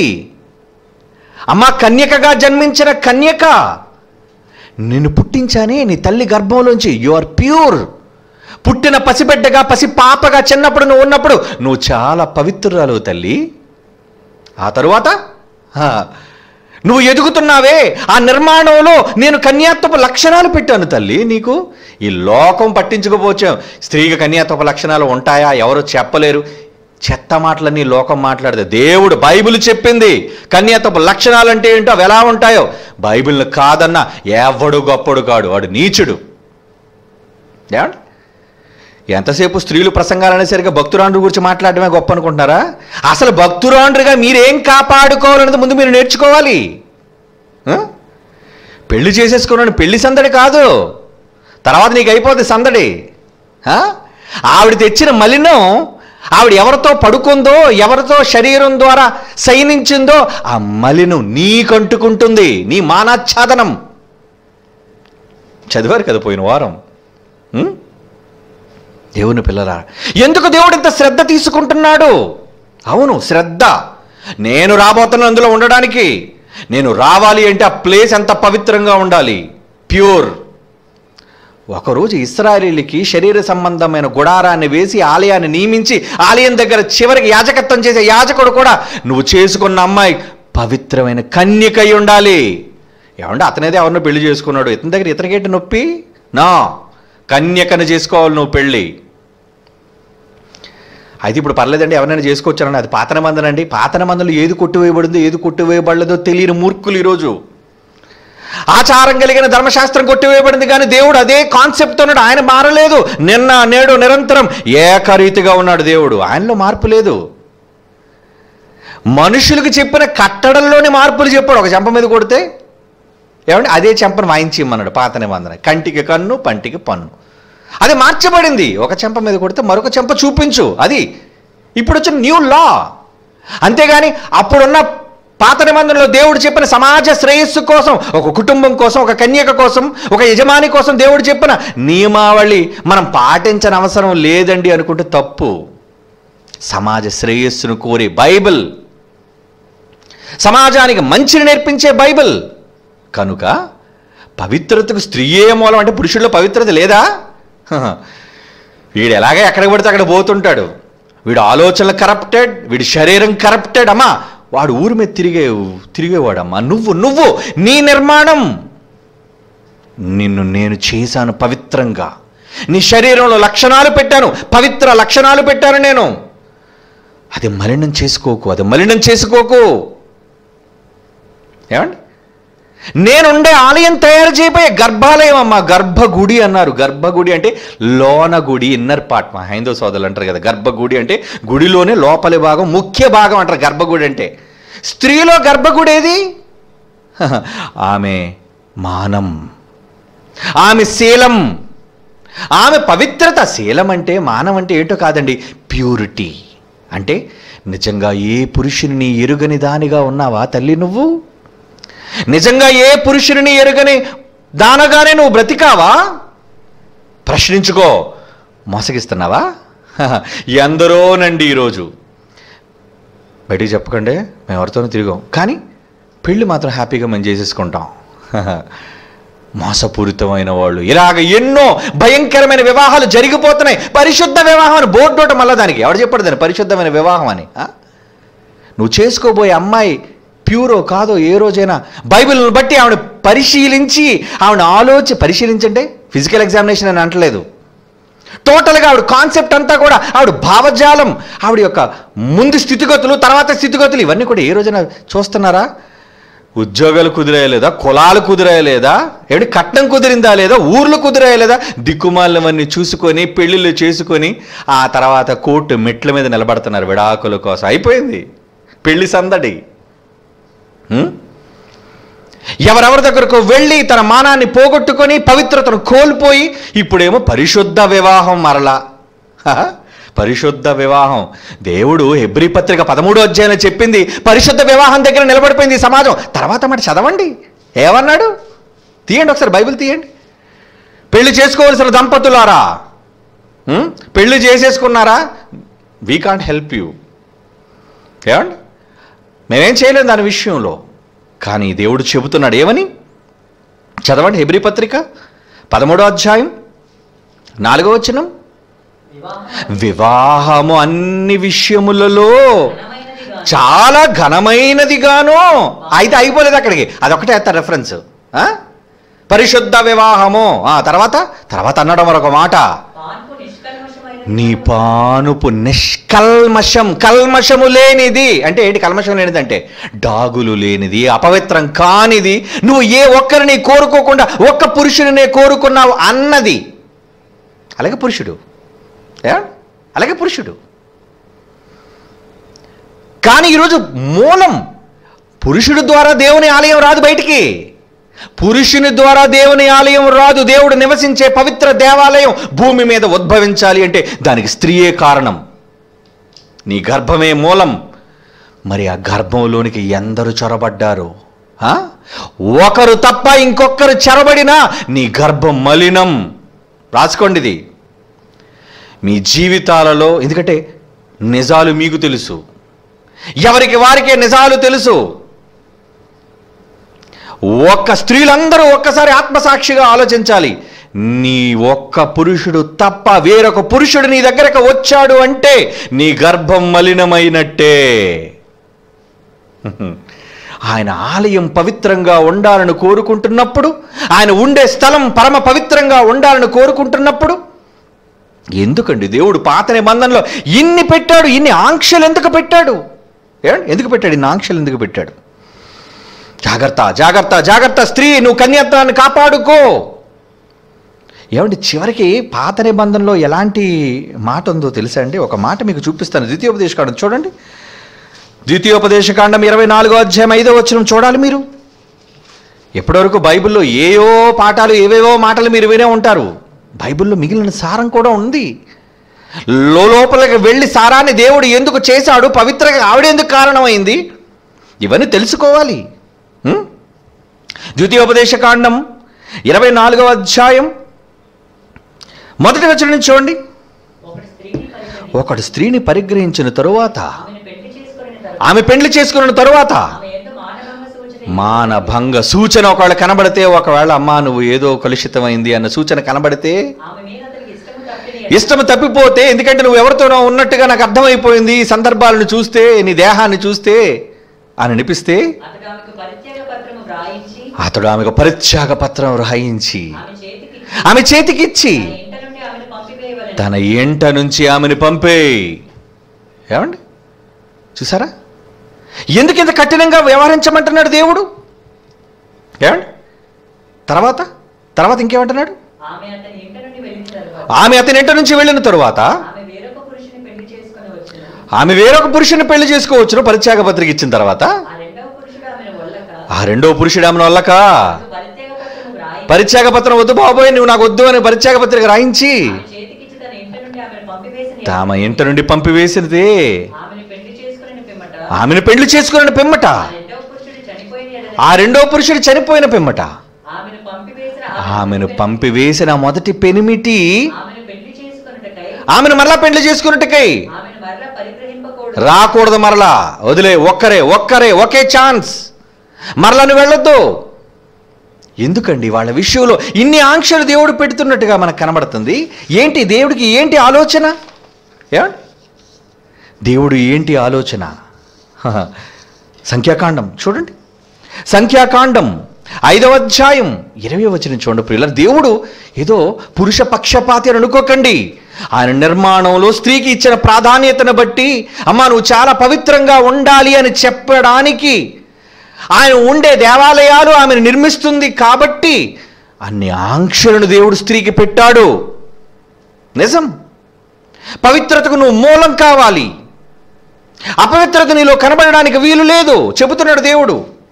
అమ్మా కన్యకగా జన్మించిన కన్యక నిన్ను పుట్టించానే నీ తల్లి గర్భంలోంచి యు ఆర్ ప్యూర్ పుట్టిన పసిబిడ్డగా పసి పాపగా చిన్నప్పుడు నువ్వు ఉన్నప్పుడు నువ్వు చాలా పవిత్రురాలు తల్లి ఆ తరువాత హా, నువ్వు ఎదుగుతున్నావే ఆ నిర్మాణంలో నేను కన్యాత్వపు లక్షణాలు పెట్టాను తల్లి నీకు ఈ లోకం పట్టించుకోపోవచ్చాం స్త్రీకి కన్యాత్వపు లక్షణాలు ఉంటాయా ఎవరు చెప్పలేరు చెత్త మాటలన్నీ లోకం మాట్లాడదు దేవుడు బైబిల్ చెప్పింది కన్యాత్వపు లక్షణాలు అంటే ఏంటో అవి ఎలా ఉంటాయో బైబిల్ని కాదన్నా ఎవడు గొప్పడు కాడు వాడు నీచుడు ఏమండి ఎంతసేపు స్త్రీలు ప్రసంగాలు అనేసరిగా భక్తురాండ్రు గురించి మాట్లాడడమే గొప్ప అనుకుంటున్నారా అసలు భక్తురాండ్రుగా మీరేం కాపాడుకోవాలన్నది ముందు మీరు నేర్చుకోవాలి ఆ? పెళ్లి చేసేసుకోవాలని పెళ్లి సందడి కాదు తర్వాత నీకు అయిపోతుంది సందడి ఆ? ఆవిడ తెచ్చిన మలినం ఆవిడ ఎవరితో పడుకుందో ఎవరితో శరీరం ద్వారా శయనించిందో ఆ మలినం నీకంటుకుంటుంది నీ మానాచ్ఛాదనం చదివారు కదా పోయిన వారం ఉం? దేవుని పిల్లరా ఎందుకు దేవుడు ఇంత శ్రద్ధ తీసుకుంటున్నాడు అవును శ్రద్ధ నేను రాబోతున్న అందులో ఉండడానికి నేను రావాలి అంటే ఆ ప్లేస్ ఎంత పవిత్రంగా ఉండాలి ప్యూర్ ఒకరోజు ఇస్రాయేలీలకి శరీర సంబంధమైన గుడారాన్ని వేసి ఆలయాన్ని నియమించి ఆలయం దగ్గర చివరికి యాజకత్వం చేసే యాజకుడు కూడా నువ్వు చేసుకున్న అమ్మాయి పవిత్రమైన కన్యకై ఉండాలి ఏమంటే అతనేది ఎవరినో పెళ్లి చేసుకున్నాడు ఇతని దగ్గర ఇతనికేంటి నొప్పి నా కన్యకను చేసుకోవాలి నువ్వు పెళ్ళి అయితే ఇప్పుడు పర్లేదండి ఎవరైనా చేసుకోవచ్చారని అది పాతన మందనండి పాతన మందలు ఏది కొట్టివేయబడిందో ఏది కొట్టివేయబడలేదో తెలియని మూర్ఖులు ఈరోజు ఆచారం కలిగిన ధర్మశాస్త్రం కొట్టివేయబడింది కానీ దేవుడు అదే కాన్సెప్ట్ ఉన్నాడు ఆయన మారలేదు నిన్న నేడు నిరంతరం ఏకరీతిగా ఉన్నాడు దేవుడు ఆయనలో మార్పు లేదు మనుషులకు చెప్పిన కట్టడంలోని మార్పులు చెప్పాడు ఒక చెంప మీద కొడితే ఏమంటే అదే చెంపను వాయించి ఇమ్మన్నాడు పాత నిబంధన కంటికి కన్ను పంటికి పన్ను అది మార్చబడింది ఒక చెంప మీద కొడితే మరొక చెంప చూపించు అది ఇప్పుడు వచ్చిన న్యూ లా అంతేగాని అప్పుడున్న పాత నిబంధనలో దేవుడు చెప్పిన సమాజ శ్రేయస్సు కోసం ఒక కుటుంబం కోసం ఒక కన్యక కోసం ఒక యజమాని కోసం దేవుడు చెప్పిన నియమావళి మనం పాటించని అవసరం లేదండి అనుకుంటే తప్పు సమాజ శ్రేయస్సును కోరే బైబిల్ సమాజానికి మంచిని నేర్పించే బైబిల్ కనుక పవిత్రతకు స్త్రీయే మూలం అంటే పురుషుల్లో పవిత్రత లేదా హహ. వీడు ఎలాగ ఎక్కడికి పడితే అక్కడ పోతుంటాడు వీడు ఆలోచనలు కరప్టెడ్ వీడి శరీరం కరప్టెడ్ అమ్మా వాడు ఊరి మీద తిరిగే తిరిగేవాడమ్మా నువ్వు నువ్వు నీ నిర్మాణం నిన్ను నేను చేశాను పవిత్రంగా నీ శరీరంలో లక్షణాలు పెట్టాను పవిత్ర లక్షణాలు పెట్టాను నేను అది మలినం చేసుకోకు అది మలినం చేసుకోకు ఏమండి నేనుండే ఆలయం తయారు చేయబోయే గర్భాలయం అమ్మ గర్భగుడి అన్నారు గర్భగుడి అంటే లోన గుడి ఇన్నర్ పార్ట్ మా హైందవ సోదరులు అంటారు కదా గర్భగుడి అంటే గుడిలోనే లోపలి భాగం ముఖ్య భాగం అంటారు గర్భగుడి అంటే స్త్రీలో గర్భగుడి ఏది హహ, ఆమె మానం ఆమె శీలం ఆమె పవిత్రత శీలం అంటే మానం అంటే ఏంటో కాదండి ప్యూరిటీ అంటే నిజంగా ఏ పురుషుని ఎరుగని దానిగా ఉన్నావా తల్లి నువ్వు నిజంగా ఏ పురుషుని ఎరుగని దానగానే నువ్వు బ్రతికావా ప్రశ్నించుకో మోసగిస్తున్నావా హహ, ఎందరోనండి ఈరోజు బయటికి చెప్పకండి మేము ఎవరితోనూ తిరిగాం కానీ పెళ్ళి మాత్రం హ్యాపీగా మేము చేసేసుకుంటాం హహ. మోసపూరితమైన వాళ్ళు ఇలాగ ఎన్నో భయంకరమైన వివాహాలు జరిగిపోతున్నాయి పరిశుద్ధ వివాహం అని బోర్డు ఒకటి మళ్ళీ దానికి ఎవరు చెప్పాడు దాన్ని పరిశుద్ధమైన వివాహం అని ఆ? నువ్వు చేసుకోబోయే అమ్మాయి ప్యూరో కాదో ఏ రోజైనా బైబిల్ని బట్టి ఆవిడ పరిశీలించి ఆవిడ ఆలోచి పరిశీలించంటే ఫిజికల్ ఎగ్జామినేషన్ అని అంటలేదు టోటల్గా ఆవిడ కాన్సెప్ట్ అంతా కూడా ఆవిడ భావజాలం ఆవిడ యొక్క ముందు స్థితిగతులు తర్వాత స్థితిగతులు ఇవన్నీ కూడా ఏ రోజైనా చూస్తున్నారా ఉద్యోగాలు కుదిరేయలేదా కులాలు కుదిరేయలేదా ఏమిటి కట్నం కుదిరిందా లేదా ఊర్లు కుదిరేయలేదా దిక్కుమాలవన్నీ చూసుకొని పెళ్ళిళ్ళు చేసుకొని ఆ తర్వాత కోర్టు మెట్ల మీద నిలబడుతున్నారు విడాకుల కోసం అయిపోయింది పెళ్లి సందడి హ్మ్? ఎవరెవరి దగ్గరకు వెళ్ళి తన మానాన్ని పోగొట్టుకొని పవిత్రతను కోల్పోయి ఇప్పుడేమో పరిశుద్ధ వివాహం మరలా హహ, పరిశుద్ధ వివాహం దేవుడు హెబ్రి పత్రిక పదమూడో అధ్యాయంలో చెప్పింది పరిశుద్ధ వివాహం దగ్గర నిలబడిపోయింది ఈ సమాజం తర్వాత మాట చదవండి ఏమన్నాడు తీయండి ఒకసారి బైబిల్ తీయండి పెళ్లి చేసుకోవలసిన దంపతులారా హ్మ్? పెళ్లి చేసేసుకున్నారా వీ కాంట్ హెల్ప్ యూ ఏమండి మేమేం చేయలేం దాని విషయంలో కానీ దేవుడు చెబుతున్నాడు ఏమని చదవండి హెబ్రి పత్రిక పదమూడో అధ్యాయం నాలుగో వచనం వివాహం వివాహము అన్ని విషయములలో ఘనమైనదిగా చాలా ఘనమైనదిగాను అయితే అయిపోలేదు అక్కడికి అదొకటే వేస్తారు రెఫరెన్స్ ఆ? పరిశుద్ధ వివాహము ఆ తర్వాత తర్వాత అన్నాడు మరొక మాట పాన్పు నిష్కల్మషమైన నీ పానుపు నిష్కల్మషం కల్మషము లేనిది అంటే ఏంటి కల్మషం లేనిది అంటే డాగులు లేనిది అపవిత్రం కానిది నువ్వు ఏ ఒక్కరిని కోరుకోకుండా ఒక్క పురుషుడినే కోరుకున్నావు అన్నది అలాగే పురుషుడు ఏ? అలాగే పురుషుడు కానీ ఈరోజు మూలం పురుషుడు ద్వారా దేవుని ఆలయం రాదు బయటికి పురుషుని ద్వారా దేవుని ఆలయం రాదు దేవుడు నివసించే పవిత్ర దేవాలయం భూమి మీద ఉద్భవించాలి అంటే దానికి స్త్రీయే కారణం నీ గర్భమే మూలం మరి ఆ గర్భంలోనికి ఎందరు చొరబడ్డారు ఆ? ఒకరు తప్ప ఇంకొకరు చెరబడినా నీ గర్భం మలినం రాసుకోండి ఇది మీ జీవితాలలో ఎందుకంటే నిజాలు మీకు తెలుసు ఎవరికి వారికే నిజాలు తెలుసు ఒక్క స్త్రీలందరూ ఒక్కసారి ఆత్మసాక్షిగా ఆలోచించాలి నీ ఒక్క పురుషుడు తప్ప వేరొక పురుషుడు నీ దగ్గరకు వచ్చాడు అంటే నీ గర్భం మలినమైనట్టే ఆయన ఆలయం పవిత్రంగా ఉండాలని కోరుకుంటున్నప్పుడు ఆయన ఉండే స్థలం పరమ పవిత్రంగా ఉండాలని కోరుకుంటున్నప్పుడు ఎందుకండి దేవుడు పాత నిబంధనలో ఇన్ని పెట్టాడు ఇన్ని ఆంక్షలు ఎందుకు పెట్టాడు ఏమండి? ఎందుకు పెట్టాడు ఇన్ని ఆంక్షలు ఎందుకు పెట్టాడు జాగ్రత్త జాగ్రత్త జాగ్రత్త స్త్రీ నువ్వు కన్యత్వాన్ని కాపాడుకో ఏమండి చివరికి పాత నిబంధనలో ఎలాంటి మాట ఉందో తెలుసా అండి ఒక మాట మీకు చూపిస్తాను ద్వితీయోపదేశకాండం చూడండి ద్వితీయోపదేశకాండం ఇరవై నాలుగో అధ్యాయం ఐదో వచ్చిన చూడాలి మీరు ఎప్పటివరకు బైబిల్లో ఏయో పాఠాలు ఏవేవో మాటలు మీరు వినే ఉంటారు బైబిల్లో మిగిలిన సారం కూడా ఉంది లోపలికి వెళ్ళి సారాన్ని దేవుడు ఎందుకు చేశాడు పవిత్రగా ఆవిడెందుకు కారణమైంది ఇవన్నీ తెలుసుకోవాలి ఉం? ద్వితీయోపదేశకాండం ఇరవై నాలుగవ అధ్యాయం మొదటి వచ్చిన నుంచి చూడండి ఒకడు స్త్రీని పరిగణించి ఒకడు స్త్రీని పరిగ్రహించిన తరువాత ఆమెను పెళ్లి చేసుకుని తర్వాత ఆమె పెండ్లి చేసుకున్న తరువాత ఆమె ఎందు మానభంగ సూచన మానభంగ సూచన ఒకవేళ కనబడితే ఒకవేళ అమ్మా నువ్వు ఏదో కలుషితమైంది అన్న సూచన కనబడితే ఆమె మీద అతనికి ఇష్టము తప్పిని ఇష్టం తప్పిపోతే ఎందుకంటే నువ్వు ఎవరితోనో ఉన్నట్టుగా నాకు అర్థమైపోయింది ఈ సందర్భాలను చూస్తే నీ దేహాన్ని చూస్తే అని అనిపిస్తే అతడు ఆమెకు పరిత్యాగ పత్రము వ్రాయించి అతడు ఆమెకు పరిత్యాగ పత్రం రాయించి ఆమె చేతికి ఆమె చేతికిచ్చి తన ఇంట నుండి ఆమెను పంపివేయవలెను తన ఎంట నుంచి ఆమెను పంపే ఏమండి చూసారా ఎందుకు ఇంత కఠినంగా వ్యవహరించమంటున్నాడు దేవుడు ఏమండి తర్వాత తర్వాత ఇంకేమంటున్నాడు ఆమె అతని ఇంట నుండి వెళ్ళిన తర్వాత ఆమె అతని ఇంట నుంచి వెళ్ళిన తరువాత ఆమె వేరొక పురుషుని పెళ్లి చేసుకుని వచ్చిన ఆమె వేరొక పురుషుని పెళ్లి చేసుకోవచ్చును పరిత్యాగ పత్రిక ఇచ్చిన తర్వాత ఆ రెండవ పురుషుడు ఆమెను వల్లక ఆ రెండో పురుషుడు ఆమెను వల్లక ఆమెకు పరిత్యాగ పత్రము వ్రాయించి పరిత్యాగ పత్రం వద్దు బాబోయ్ నువ్వు నాకు వద్దు అని పరిత్యాగ పత్రిక రాయించి ఆమె చేతికిచ్చి తన ఇంట నుండి ఆమెను పంపివేసిన తమ ఇంట నుండి పంపివేసినదే ఆమెను పెళ్లి చేసుకుని పిమ్మట ఆమెను పెళ్లి చేసుకున్న పిమ్మట ఆ రెండవ పురుషుడు చనిపోయిన ఎడల ఆ రెండో పురుషుడు చనిపోయిన పిమ్మట ఆమెను పంపివేసిన ఆమెను పంపివేసిన మొదటి పెనిమిటి ఆమెను పెళ్లి చేసుకున్నటకై ఆమెను మరలా పెళ్లి చేసుకున్నట్టుకై ఆమెను మరలా పరిగ్రహింపకూడదు రాకూడదు మరలా వదిలే ఒక్కరే ఒక్కరే ఒకే ఛాన్స్ మరలా నువ్వు వెళ్ళొద్దు ఎందుకండి వాళ్ళ విషయంలో ఇన్ని ఆంక్షలు దేవుడు పెడుతున్నట్టుగా మనకు కనబడుతుంది ఏంటి దేవుడికి ఏంటి ఆలోచన ఏమండి దేవుడు ఏంటి ఆలోచన హహ. సంఖ్యాకాండం చూడండి సంఖ్యాకాండం ఐదవ అధ్యాయం ఇరవై వచ్చిన చూడండి ప్రియుల దేవుడు ఏదో పురుష పక్షపాతి అని అనుకోకండి ఆయన నిర్మాణంలో స్త్రీకి ఇచ్చిన ప్రాధాన్యతను బట్టి అమ్మా నువ్వు చాలా పవిత్రంగా ఉండాలి అని చెప్పడానికి ఆయన ఉండే దేవాలయాలు ఆమెను నిర్మిస్తుంది కాబట్టి అన్ని ఆంక్షలను దేవుడు స్త్రీకి పెట్టాడు నిజం పవిత్రతకు నువ్వు మూలం కావాలి అపవిత్రత నీలో కనబడడానికి వీలు లేదు చెబుతున్నాడు దేవుడు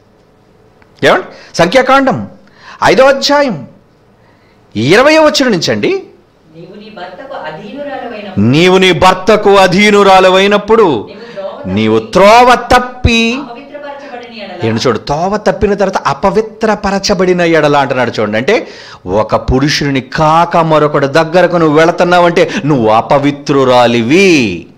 ఏమండి సంఖ్యాకాండం ఐదో అధ్యాయం ఇరవై వచ్చిన నుంచండి నీవు నీ భర్తకు అధీనురాలవైన నీవు నీ భర్తకు అధీనురాలవైనప్పుడు నీవు ద్రోవ నీవు త్రోవ తప్పి అపవిత్రపరచబడిన ఎడల ఏంటి చూడు తోవ తప్పిన తర్వాత అపవిత్రపరచబడిన ఎడల అంటున్నాడు చూడండి అంటే ఒక పురుషుని కాక మరొకడు దగ్గరకు నువ్వు వెళుతున్నావంటే నువ్వు అపవిత్రురాలివి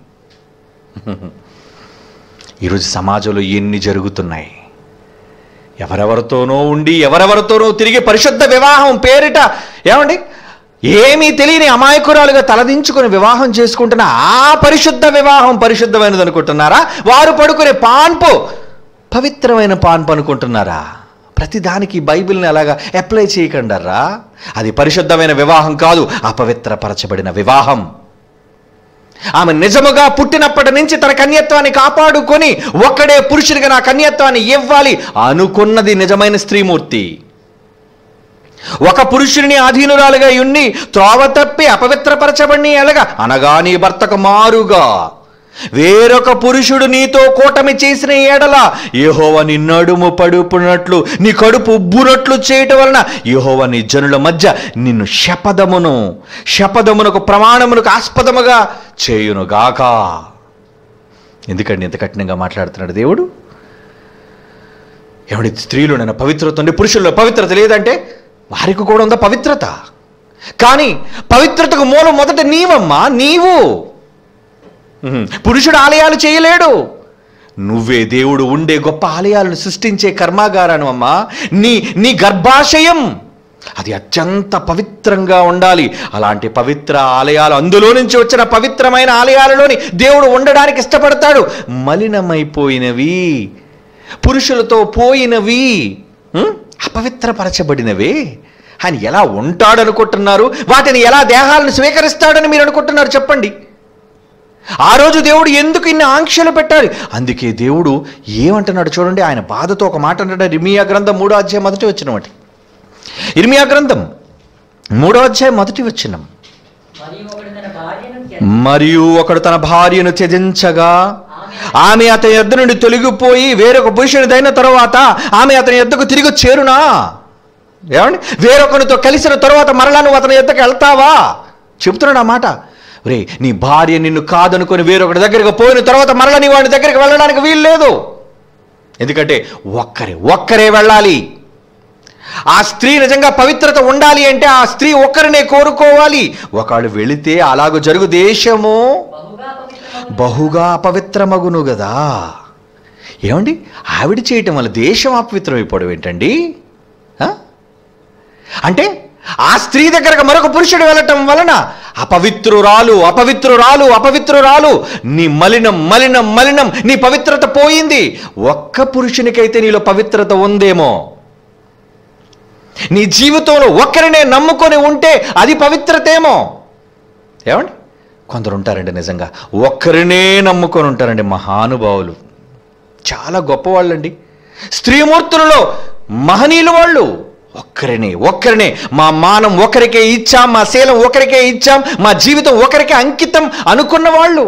ఈరోజు సమాజంలో ఎన్ని జరుగుతున్నాయి ఎవరెవరితోనో ఉండి ఎవరెవరితోనో తిరిగి పరిశుద్ధ వివాహం పేరిట ఏమండి ఏమీ తెలియని అమాయకురాలుగా తలదించుకుని వివాహం చేసుకుంటున్న ఆ పరిశుద్ధ వివాహం పరిశుద్ధమైనది అనుకుంటున్నారా వారు పడుకునే పాన్పు పవిత్రమైన పాన్పు అనుకుంటున్నారా ప్రతిదానికి బైబిల్ని అలాగా అప్లై చేయకండారా అది పరిశుద్ధమైన వివాహం కాదు అపవిత్రపరచబడిన వివాహం ఆమె నిజముగా పుట్టినప్పటి నుంచి తన కన్యత్వాన్ని కాపాడుకొని ఒక్కడే పురుషుడిగా నా కన్యత్వాన్ని ఇవ్వాలి అనుకున్నది నిజమైన స్త్రీమూర్తి ఒక పురుషుడిని అధీనురాలుగా ఉండి త్రోవ తప్పి అపవిత్రపరచబడిని ఎలాగా అనగా నీ భర్తకు మారుగా వేరొక పురుషుడు నీతో కూటమి చేసిన ఎడల యెహోవ నీ నడుము పడుపునట్లు నీ కడుపు ఉబ్బునట్లు చేయటం వలన యెహోవ నీ జనుల మధ్య నిన్ను శపథమును శపథమునకు ప్రమాణమునకు ఆస్పదముగా చేయునుగాక ఎందుకండి ఇంత కఠినంగా మాట్లాడుతున్నాడు దేవుడు ఏమండి స్త్రీలు నన్ను పవిత్రత ఉంది పురుషుల్లో పవిత్రత లేదంటే వారికి కూడా ఉందా పవిత్రత కానీ పవిత్రతకు మూలం మొదట నీవమ్మా నీవు ఉహుం. పురుషుడు ఆలయాలు చేయలేడు నువ్వే దేవుడు ఉండే గొప్ప ఆలయాలను సృష్టించే కర్మాగారాను అమ్మా నీ నీ గర్భాశయం అది అత్యంత పవిత్రంగా ఉండాలి అలాంటి పవిత్ర ఆలయాలు అందులో నుంచి వచ్చిన పవిత్రమైన ఆలయాలలోని దేవుడు ఉండడానికి ఇష్టపడతాడు మలినమైపోయినవి పురుషులతో పోయినవి ఉం? అపవిత్రపరచబడినవే ఆయన ఎలా ఉంటాడనుకుంటున్నారు వాటిని ఎలా దేహాలను స్వీకరిస్తాడని మీరు అనుకుంటున్నారు చెప్పండి ఆ రోజు దేవుడు ఎందుకు ఇన్ని ఆంక్షలు పెట్టాలి అందుకే దేవుడు ఏమంటున్నాడు చూడండి ఆయన బాధతో ఒక మాట అంటాడు ఇర్మియా గ్రంథం మూడో అధ్యాయం మొదటి వచ్చిన ఒకటి ఇర్మియా గ్రంథం మూడో అధ్యాయం మొదటి వచ్చినం మరియు ఒకడు తన భార్యను త్యజించి మరియు ఒకడు తన భార్యను త్యజించగా ఆమె ఆమె అతని యొద్ద నుండి తొలగిపోయి వేరొక పురుషునిదైన తరువాత ఆమె అతని యొద్దకు తిరిగి చేరునా ఏమండి వేరొకరితో కలిసిన తరువాత మరలా నువ్వు అతని యొద్దకు వెళ్తావా చెబుతున్నాడు ఆ మాట రే నీ భార్య నిన్ను కాదనుకొని వేరొకటి దగ్గరికి పోయిన తర్వాత మరలా నీ వాడి దగ్గరికి వెళ్ళడానికి వీలు లేదు ఎందుకంటే ఒక్కరే ఒక్కరే వెళ్ళాలి ఆ స్త్రీ నిజంగా పవిత్రత ఉండాలి అంటే ఆ స్త్రీ ఒక్కరినే కోరుకోవాలి ఒకళ్ళు వెళితే అలాగ జరుగు దేశము బహుగా పవిత్రమగు బహుగా అపవిత్రమగును గదా ఏమండి ఆవిడ చేయటం వల్ల దేశం అపవిత్రమైపోవడం ఏంటండి ఆ? అంటే ఆ స్త్రీ దగ్గరకు మరొక పురుషుడు వెళ్ళటం వలన అపవిత్రురాలు అపవిత్రురాలు అపవిత్రురాలు నీ మలినం మలినం మలినం నీ పవిత్రత పోయింది ఒక్క పురుషునికైతే నీలో పవిత్రత ఉందేమో నీ జీవితంలో ఒక్కరినే నమ్ముకొని ఉంటే అది పవిత్రతేమో ఏమండి కొందరు ఉంటారండి నిజంగా ఒక్కరినే నమ్ముకొని ఉంటారండి మహానుభావులు చాలా గొప్పవాళ్ళండి స్త్రీమూర్తులలో మహనీయులు వాళ్ళు ఒక్కరినే ఒక్కరినే మా మానం ఒకరికే ఇచ్చాం మా శీలం ఒకరికే ఇచ్చాం మా జీవితం ఒకరికే అంకితం అనుకున్న వాళ్ళు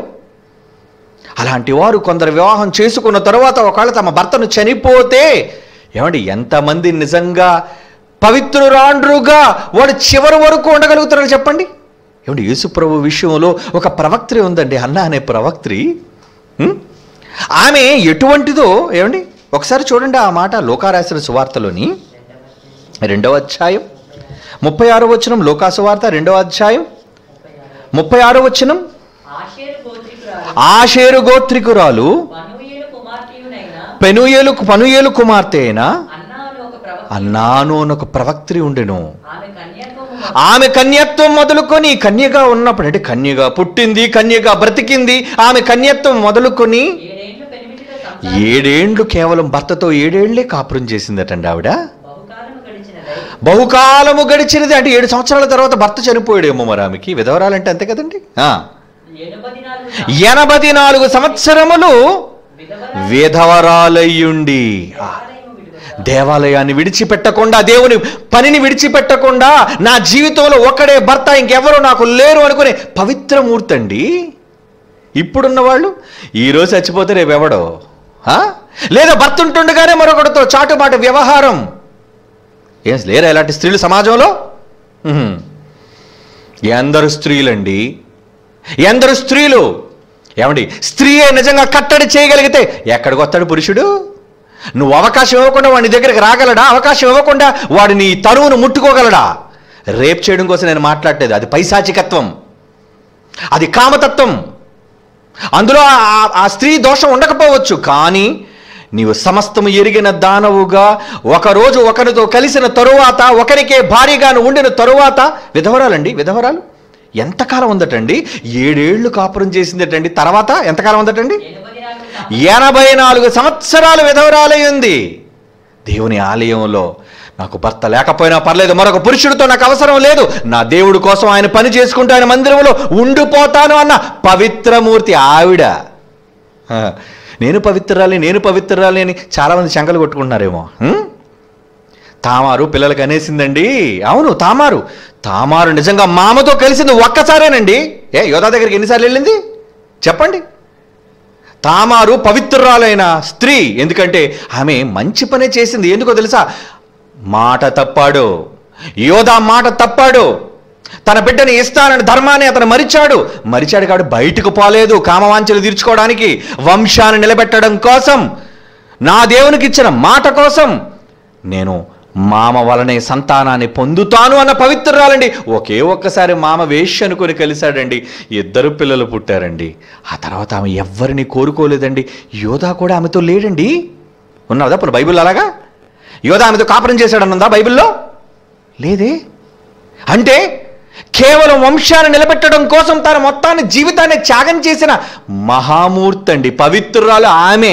అలాంటి వారు కొందరు వివాహం చేసుకున్న తర్వాత ఒకవేళ తమ భర్తను చనిపోతే ఏమండి ఎంతమంది నిజంగా పవిత్రురాండ్రుగా వాడు చివరి వరకు ఉండగలుగుతారని చెప్పండి ఏమండి యేసుప్రభు విషయంలో ఒక ప్రవక్త్రి ఉందండి అన్న అనే ప్రవక్త్రి ఉం? ఆమె ఎటువంటిదో ఏమండి ఒకసారి చూడండి ఆ మాట లోకారాసిన సువార్తలోని రెండవ అధ్యాయం ముప్పై ఆరో వచనం లోకాసువార్త రెండవ అధ్యాయం ముప్పై ఆరో వచనం ఆషేరు గోత్రికురాలు ఆషేరు గోత్రికురాలు పనుయేలు కుమార్తెయునైన పెనుయేలు పనుయేలు కుమార్తె అయిన అన్నాను ఒక ప్రవక్త అన్నాను అని ఒక ప్రవక్త్రి ఉండెను ఆమె కన్యాత్వము ఆమె కన్యత్వం మొదలుకొని కన్యగా ఉన్నప్పుడు అంటే కన్యగా పుట్టింది కన్యగా బ్రతికింది ఆమె కన్యత్వం మొదలుకొని ఏడేండ్లు పెనిమిదిలో సంసారం ఏడేండ్లు కేవలం భర్తతో ఏడేండ్లే కాపురం చేసిందటండి ఆవిడ బహుకాలము గడిచినదై బహుకాలము గడిచినది అంటే ఏడు సంవత్సరాల తర్వాత భర్త చనిపోయాడేమో మరి ఆమెకి విధవరాలంటే అంతే కదండి ఆ. ఎనభై నాలుగు ఎనభై నాలుగు సంవత్సరములు విధవరాలు విధవరాలయ్యుండి ఆ. ఆలయము విడువగా దేవాలయాన్ని విడిచిపెట్టకుండా దేవుని పనిని విడిచిపెట్టకుండా నా జీవితంలో ఒక్కడే భర్త ఇంకెవరు నాకు లేరు అనుకునే పవిత్రమూర్తి అండి ఇప్పుడున్న వాళ్ళు ఈరోజు చచ్చిపోతే రేపు ఎవడో ఆ? లేదా భర్త ఉంటుండగానే మరొకటితో చాటుమాటు వ్యవహారం ఏం లేరా ఇలాంటి స్త్రీలు సమాజంలో ఉహుం. ఎందరు స్త్రీలండి ఎందరు స్త్రీలు ఏమండి స్త్రీయే నిజంగా కట్టడి చేయగలిగితే ఎక్కడికి వస్తాడు పురుషుడు నువ్వు అవకాశం ఇవ్వకుండా వాడి దగ్గరికి రాగలడా అవకాశం ఇవ్వకుండా వాడిని తరువును ముట్టుకోగలడా రేప్ చేయడం కోసం నేను మాట్లాడలేదు అది పైశాచికత్వం అది కామతత్వం అందులో ఆ- ఆ- ఆ స్త్రీ దోషం ఉండకపోవచ్చు కానీ నీవు సమస్తము ఎరిగిన దానవుగా ఒకరోజు ఒకరితో కలిసిన తరువాత ఒకరికే భారీగాను ఉండిన తరువాత విధవరాలండి విధవరాలు ఎంతకాలం ఉందటండి ఏడేళ్లు కాపురం చేసిందటండి తర్వాత ఎంతకాలం ఉందటండి ఎనభై నాలుగు సంవత్సరాలు ఎనభై నాలుగు సంవత్సరాలు విధవరాలై ఉంది దేవుని ఆలయంలో నాకు భర్త లేకపోయినా పర్లేదు మరొక పురుషుడితో నాకు అవసరం లేదు నా దేవుడి కోసం ఆయన పని చేసుకుంటూ ఆయన మందిరంలో ఉండిపోతాను అన్న పవిత్రమూర్తి ఆవిడ హ, నేను పవిత్రాలి నేను పవిత్రాలి అని చాలామంది శంకలు కొట్టుకుంటున్నారేమో హ్మ్? తామారు పిల్లలకి అనేసిందండి అవును తామారు తామారు నిజంగా మామతో కలిసింది ఒక్కసారేనండి ఏ యోధా దగ్గరికి ఎన్నిసార్లు వెళ్ళింది చెప్పండి తామారు పవిత్రురాలైన స్త్రీ ఎందుకంటే ఆమె మంచి పనే చేసింది ఎందుకో తెలుసా మాట తప్పాడు యోధా మాట తప్పాడు తన బిడ్డని ఇస్తానని ధర్మాన్ని అతను మరిచాడు మరిచాడు కాబట్టి బయటకు పోలేదు కామవాంఛలు తీర్చుకోవడానికి వంశాన్ని నిలబెట్టడం కోసం నా దేవునికి ఇచ్చిన మాట కోసం నేను మామ వలనే సంతానాన్ని పొందుతాను అన్న పవిత్రురాలండి ఒకే ఒక్కసారి మామ వేష్య అనుకుని కలిశాడండి ఇద్దరు పిల్లలు పుట్టారండి ఆ తర్వాత ఆమె ఎవ్వరిని కోరుకోలేదండి యోధా కూడా ఆమెతో లేడండి ఉన్నదా ఇప్పుడు బైబిల్ అలాగా యోధా ఆమెతో కాపురం చేశాడన్నదా బైబిల్లో లేదే అంటే కేవలం వంశాన్ని నిలబెట్టడం కోసం తన మొత్తాన్ని జీవితాన్ని త్యాగం చేసిన మహామూర్తి అండి పవిత్రురాలు ఆమె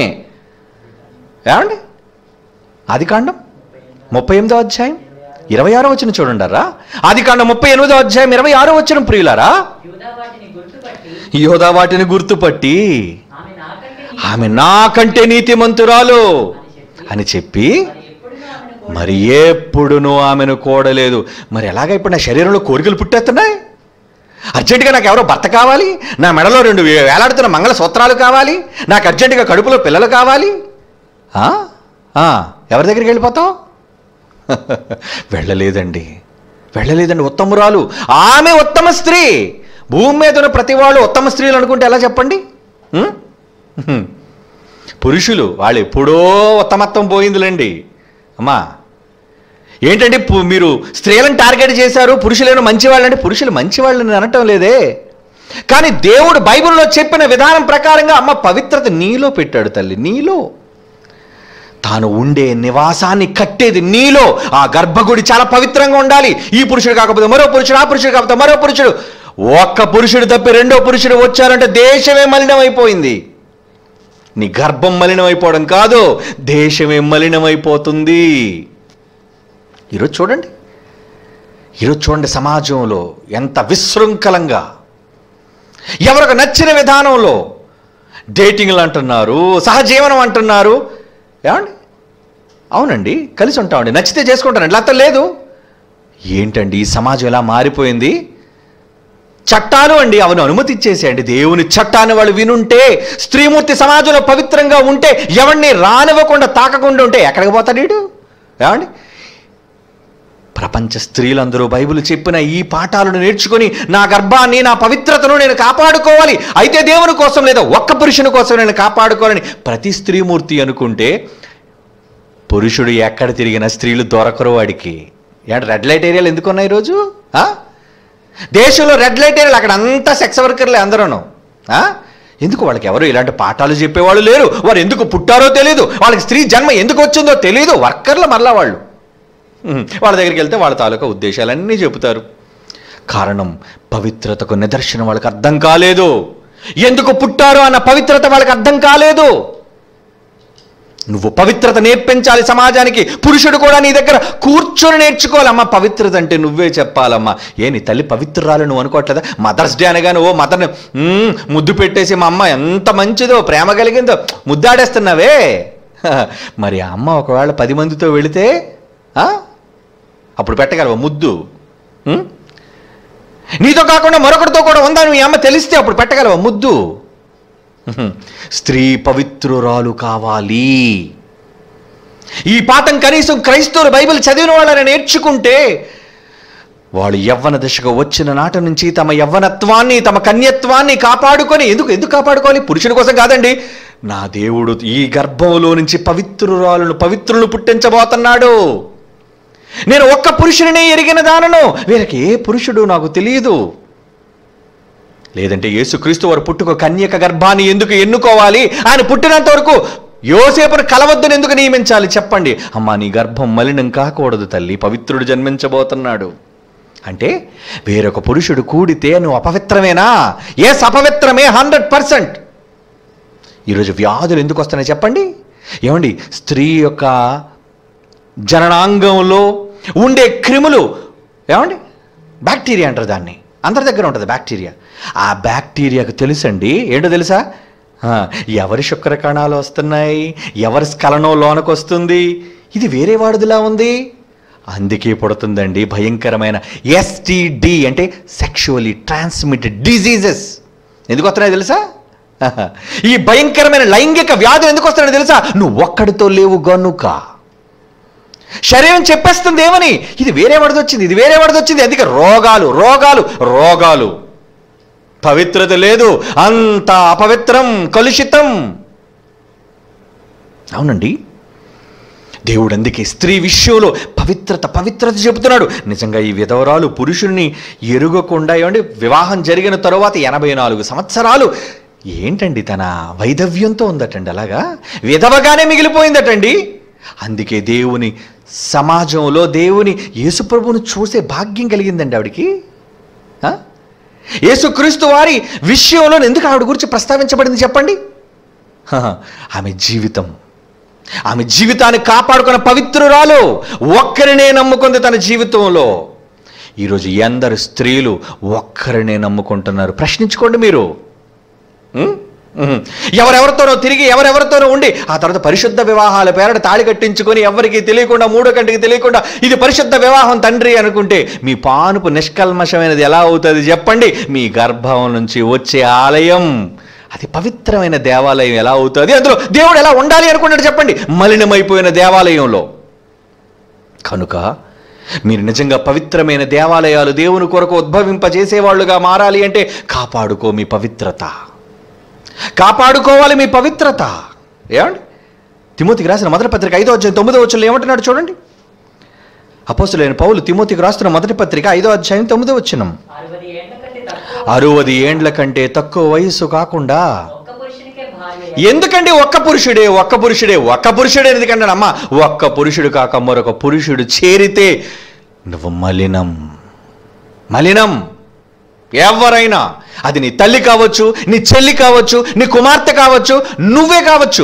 ఏమండి ఆది కాండం ముప్పై ఎనిమిదో అధ్యాయం ఇరవై ఆరో వచ్చిన చూడండారా ఆది కాండం ముప్పై ఎనిమిదో అధ్యాయం ఇరవై ఆరో వచ్చిన ప్రియులారా యూదా వాటిని గుర్తుపట్టి యోధా వాటిని గుర్తుపట్టి ఆమె నాకంటే నీ- ఆమె నాకంటే నీతిమంతురాలు అని చెప్పి మరి ఎప్పుడునూ మరి ఎప్పుడునూ ఆమెను ఆమెను కోడలేదు మరి ఎలాగ ఇప్పుడు నా శరీరంలో కోరికలు పుట్టేస్తున్నాయి అర్జెంటుగా నాకు ఎవరో భర్త కావాలి నా మెడలో రెండు వే- వేలాడుతున్న మంగళ సూత్రాలు కావాలి నాకు అర్జెంటుగా కడుపులో పిల్లలు కావాలి ఆ? ఆ, ఎవరి దగ్గరికి వెళ్ళిపోతావు వెళ్ళలేదండి వెళ్ళలేదండి ఉత్తమురాలు ఆమె ఉత్తమ స్త్రీ భూమి మీద ఉన్న ప్రతి వాళ్ళు ఉత్తమ స్త్రీలు అనుకుంటే ఎలా చెప్పండి ఉం? హ్మ్. పురుషులు వాళ్ళు ఎప్పుడో ఉత్తమత్వం పోయిందిలేండి అమ్మా ఏంటంటే పు- మీరు స్త్రీలను టార్గెట్ చేశారు పురుషులేమో మంచివాళ్ళు అంటే పురుషులు మంచివాళ్ళని అనటం లేదే కానీ దేవుడు బైబిల్లో చెప్పిన విధానం ప్రకారంగా అమ్మ పవిత్రత నీలో పెట్టాడు తల్లి నీలో తాను ఉండే నివాసాన్ని కట్టేది నీలో ఆ గర్భగుడి చాలా పవిత్రంగా ఉండాలి ఈ పురుషుడు కాకపోతే మరో పురుషుడు ఆ పురుషుడు కాకపోతే మరో పురుషుడు ఒక్క పురుషుడు తప్పి రెండో పురుషుడు వచ్చారంటే దేశమే మలినమైపోయింది నీ గర్భం మలినమైపోవడం కాదు దేశమే మలినమైపోతుంది ఈరోజు చూడండి ఈరోజు చూడండి సమాజంలో ఎంత విశృంఖలంగా ఎవరికి నచ్చిన విధానంలో డేటింగ్లు అంటున్నారు సహజీవనం అంటున్నారు ఏమండి అవునండి కలిసి ఉంటామండి నచ్చితే చేసుకుంటానండి లేకపోతే లేదు ఏంటండి ఈ సమాజం ఎలా మారిపోయింది చట్టాలు అండి అవను అనుమతి ఇచ్చేసేయండి దేవుని చట్టాన్ని వాళ్ళు వినుంటే స్త్రీమూర్తి సమాజంలో పవిత్రంగా ఉంటే ఎవరిని రానివ్వకుండా తాకకుండా ఉంటే ఎక్కడికి పోతాడు వీడు ఏమండి ప్రపంచ స్త్రీలందరూ బైబిల్ చెప్పిన ఈ పాఠాలను నేర్చుకొని నా గర్భాన్ని నా పవిత్రతను నేను కాపాడుకోవాలి అయితే దేవుని కోసం లేదా ఒక్క పురుషుని కోసం నేను కాపాడుకోవాలని ప్రతి స్త్రీమూర్తి అనుకుంటే పురుషుడు ఎక్కడ తిరిగిన స్త్రీలు దొరకరు వాడికి ఏంటి రెడ్ లైట్ ఏరియాలు ఎందుకు ఉన్నాయి ఈరోజు ఆ? దేశంలో రెడ్ లైట్ ఏరియాలు అక్కడ అంతా సెక్స్ వర్కర్లే అందరూను ఆ? ఎందుకు వాళ్ళకి ఎవరు ఇలాంటి పాఠాలు చెప్పేవాళ్ళు లేరు వారు ఎందుకు పుట్టారో తెలియదు వాళ్ళకి స్త్రీ జన్మ ఎందుకు వచ్చిందో తెలియదు వర్కర్లు మరలా వాళ్ళు ఉహు. వాళ్ళ దగ్గరికి వెళ్తే వాళ్ళ తాలూకా ఉద్దేశాలన్నీ చెబుతారు కారణం పవిత్రతకు నిదర్శనం వాళ్ళకి అర్థం కాలేదు ఎందుకు పుట్టారు అన్న పవిత్రత వాళ్ళకి అర్థం కాలేదు నువ్వు పవిత్రత నేర్పించాలి సమాజానికి పురుషుడు కూడా నీ దగ్గర కూర్చొని నేర్చుకోవాలమ్మా పవిత్రత అంటే నువ్వే చెప్పాలమ్మా ఏ నీ తల్లి పవిత్రురాలు నువ్వు అనుకోవట్లేదా మదర్స్ డే అనగానే ఓ మదర్ని మ్మ్, ముద్దు పెట్టేసి మా అమ్మ ఎంత మంచిదో ప్రేమ కలిగిందో ముద్దాడేస్తున్నావే హ, మరి ఆ అమ్మ ఒకవేళ పది మందితో వెళితే ఆ? అప్పుడు పెట్టగలవా ముద్దు ఉం? నీతో కాకుండా మరొకరితో కూడా ఉందా మీ అమ్మ తెలిస్తే అప్పుడు పెట్టగలవా ముద్దు ఉహుం. స్త్రీ పవిత్రురాలు కావాలి ఈ పాఠం కనీసం క్రైస్తవులు బైబిల్ చదివిన వాళ్ళని నేర్చుకుంటే వాళ్ళు యవ్వన దశకు వచ్చిన నాటి నుంచి తమ యవ్వనత్వాన్ని తమ కన్యత్వాన్ని కాపాడుకొని ఎందుకు ఎందుకు కాపాడుకోవాలి పురుషుని కోసం కాదండి నా దేవుడు ఈ గర్భంలో నుంచి పవిత్రురాలను పవిత్రులు పుట్టించబోతున్నాడు నేను ఒక్క పురుషుడినే ఎరిగిన దానను వీరికి ఏ పురుషుడు నాకు తెలియదు లేదంటే యేసుక్రీస్తు వారు పుట్టుక కన్యక గర్భాన్ని ఎందుకు ఎన్నుకోవాలి ఆయన పుట్టినంత వరకు యోసేపును కలవద్దని ఎందుకు నియమించాలి చెప్పండి అమ్మా నీ గర్భం మలినం కాకూడదు తల్లి పవిత్రుడు జన్మించబోతున్నాడు అంటే వేరొక పురుషుడు కూడితే నువ్వు అపవిత్రమేనా ఏ అపవిత్రమే హండ్రెడ్ పర్సెంట్ ఈరోజు వ్యాధులు ఎందుకు వస్తున్నాయి చెప్పండి ఏమండి స్త్రీ యొక్క జననాంగంలో ఉండే క్రిములు ఏమండి బ్యాక్టీరియా అంటారు దాన్ని అందరి దగ్గర ఉంటుంది బ్యాక్టీరియా ఆ బ్యాక్టీరియాకు తెలుసండి ఏంటో తెలుసా ఆ, ఎవరి శుక్ర కణాలు వస్తున్నాయి ఎవరి స్ఖలనం లోనకు వస్తుంది ఇది వేరే వాడిదిలా ఉంది అందుకే పుడుతుందండి భయంకరమైన ఎస్టిడి అంటే సెక్షువలీ ట్రాన్స్మిటెడ్ డిజీజెస్ ఎందుకు వస్తున్నాయి తెలుసా ఈ భయంకరమైన లైంగిక వ్యాధులు ఎందుకు వస్తాయో తెలుసా నువ్వు ఒక్కడితో లేవు గనుక శరీరం చెప్పేస్తుంది ఏమని ఇది వేరే వడది వచ్చింది ఇది వేరే వడది వచ్చింది అందుకే రోగాలు రోగాలు రోగాలు పవిత్రత లేదు అంత అపవిత్రం కలుషితం అవునండి దేవుడు అందుకే స్త్రీ విషయంలో పవిత్రత పవిత్రత చెబుతున్నాడు నిజంగా ఈ విధవరాలు పురుషుణ్ణి ఎరుగకుండా ఏమండి వివాహం జరిగిన తరువాత ఎనభై నాలుగు సంవత్సరాలు ఏంటండి తన వైధవ్యంతో ఉందటండి అలాగా విధవగానే మిగిలిపోయిందటండి అందుకే దేవుని సమాజంలో దేవుని యేసుప్రభువును చూసే భాగ్యం కలిగిందండి ఆవిడికి ఆ? యేసుక్రీస్తు వారి విషయంలో ఎందుకు ఆవిడ గురించి ప్రస్తావించబడింది చెప్పండి హ, ఆమె జీవితం ఆమె జీవితాన్ని కాపాడుకున్న పవిత్రురాలు ఒక్కరినే నమ్ముకుంది తన జీవితంలో ఈరోజు ఎందరు స్త్రీలు ఒక్కరినే నమ్ముకుంటున్నారు ప్రశ్నించుకోండి మీరు ఉం? ఉం. ఎవరెవరితోనో తిరిగి ఎవరెవరితోనో ఉండి ఆ తర్వాత పరిశుద్ధ వివాహాల పేరట తాళి కట్టించుకొని ఎవరికి తెలియకుండా మూడో కంటికి తెలియకుండా ఇది పరిశుద్ధ వివాహం తండ్రి అనుకుంటే మీ పానుపు నిష్కల్మషమైనది ఎలా అవుతుంది చెప్పండి మీ గర్భం నుంచి వచ్చే ఆలయం అది పవిత్రమైన దేవాలయం ఎలా అవుతుంది అందులో దేవుడు ఎలా ఉండాలి అనుకున్నాడు చెప్పండి మలినమైపోయిన దేవాలయంలో కనుక మీరు నిజంగా పవిత్రమైన దేవాలయాలు దేవుని కొరకు ఉద్భవింపజేసేవాళ్ళుగా మారాలి అంటే కాపాడుకో మీ పవిత్రత కాపాడుకోవాలి మీ పవిత్రత ఏమండి తిమోతికి రాసిన మొదటి పత్రిక ఐదో అధ్యాయం తొమ్మిదో వచ్చిన ఏమంటున్నాడు చూడండి అపోస్తులైన పౌలు తిమోతికి రాస్తున్న మొదటి పత్రిక ఐదో అధ్యాయం తొమ్మిదో వచ్చినం అరవది ఏండ్ల కంటే తక్కువ అరవది ఏండ్ల కంటే తక్కువ వయస్సు కాకుండా ఒక్క పురుషునికే భార్య ఎందుకండి ఒక్క పురుషుడే ఒక్క పురుషుడే ఒక్క పురుషుడే ఎందుకంటే అమ్మ ఒక్క పురుషుడు కాక మరొక పురుషుడు చేరితే నువ్వు మలినం మలినం ఎవరైనా అది నీ తల్లి కావచ్చు నీ చెల్లి కావచ్చు నీ కుమార్తె కావచ్చు నువ్వే కావచ్చు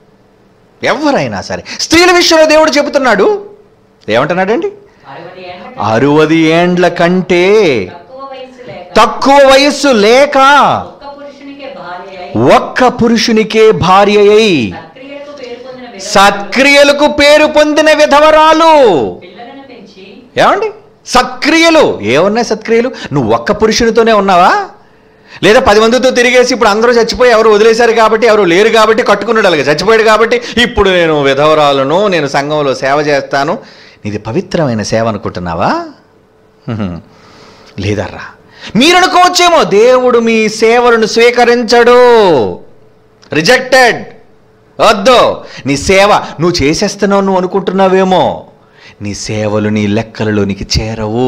ఎవరైనా సరే స్త్రీల విషయంలో దేవుడు చెబుతున్నాడు ఏమంటున్నాడండి అరవది ఏండ్ల కంటే అరవది ఏండ్ల కంటే తక్కువ వయస్సు లేక తక్కువ వయస్సు లేక ఒక్క పురుషునికే భార్య అయి ఒక్క పురుషునికే భార్య అయి సక్రియలకు పేరు పొందిన విధవ సత్క్రియలకు పేరు పొందిన విధవరాలు పిల్లలను పెంచి ఏమండి సత్క్రియలు ఏమున్నాయి సత్క్రియలు నువ్వు ఒక్క పురుషునితోనే ఉన్నావా లేదా పది మందితో తిరిగేసి ఇప్పుడు అందరూ చచ్చిపోయి ఎవరు వదిలేశారు కాబట్టి ఎవరు లేరు కాబట్టి కట్టుకున్నాడు అలాగే చచ్చిపోయాడు కాబట్టి ఇప్పుడు నేను విధవరాలను నేను సంఘంలో సేవ చేస్తాను నీది పవిత్రమైన సేవ అనుకుంటున్నావా హ్మ్. లేదర్రా మీరు అనుకోవచ్చేమో దేవుడు మీ సేవలను స్వీకరించడు రిజెక్టెడ్ వద్దు నీ సేవ నువ్వు చేసేస్తున్నావు నువ్వు అనుకుంటున్నావేమో నీ సేవలు నీ లెక్కలలోనికి చేరవు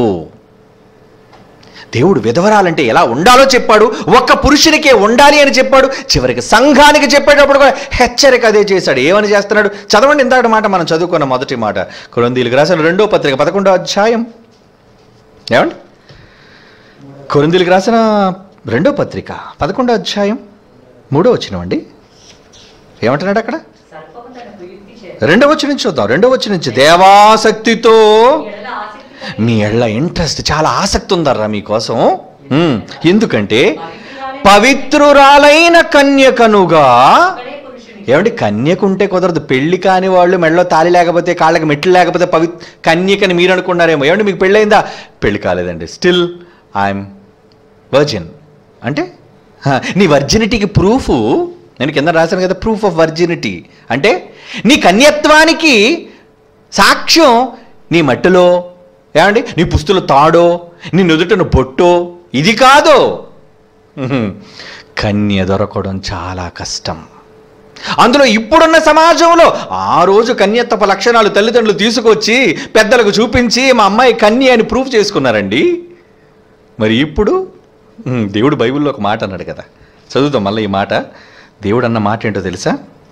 దేవుడు విధవరాలంటే ఎలా ఉండాలో చెప్పాడు ఒక్క పురుషునికే ఉండాలి అని చెప్పాడు చివరికి సంఘానికి చెప్పేటప్పుడు కూడా హెచ్చరిక అదే చేశాడు ఏమని చేస్తున్నాడు చదవండి ఇందాక మాట మనం చదువుకున్న మొదటి మాట కొరందీలకు రాసిన రెండో పత్రిక పదకొండో అధ్యాయం ఏమండి కొరిందీలకు రాసిన రెండో పత్రిక పదకొండో అధ్యాయం మూడో వచ్చినవండి ఏమంటున్నాడు అక్కడ సర్పము తన కుయుక్తి చేత రెండో వచ్చి నుంచి చూద్దాం రెండో వచ్చి నుంచి దేవాసక్తితో ఎడల ఆసక్తి మీ ఎళ్ళ ఇంట్రెస్ట్ చాలా ఆసక్తి ఉందర్రా మీకోసం ఉమ్, ఎందుకంటే పవిత్రురాలైన పవిత్రురాలైన కన్యకనుగా ఒక్కడే పురుషునికి ఏమండి కన్యకుంటే కుదరదు పెళ్లి కాని వాళ్ళు మెడలో తాలి లేకపోతే కాళ్ళకి మెట్లు లేకపోతే పవి కన్యకని మీరు అనుకున్నారేమో ఏమండి మీకు పెళ్ళయిందా పెళ్లి కాలేదండి స్టిల్ ఐఎమ్ వర్జిన్ అంటే హ, నీ వర్జినిటీకి ప్రూఫ్ నేను కింద రాశాను కదా ప్రూఫ్ ఆఫ్ వర్జినిటీ అంటే నీ కన్యత్వానికి సాక్ష్యం నీ మట్టిలో ఏమండి నీ పుస్తుల తాడో నీ నుదుటను బొట్టో ఇది కాదు ఉహుం. కన్య దొరకడం చాలా కష్టం అందులో ఇప్పుడున్న సమాజంలో ఆ రోజు కన్యత్వపు లక్షణాలు తల్లిదండ్రులు తీసుకొచ్చి పెద్దలకు చూపించి మా అమ్మాయి కన్య అని ప్రూఫ్ చేసుకున్నారండి మరి ఇప్పుడు ఉమ్, దేవుడు బైబిల్లో ఒక మాట అన్నాడు కదా చదువుతాం మళ్ళీ ఈ మాట దేవుడు అన్న మాట ఏంటో తెలుసా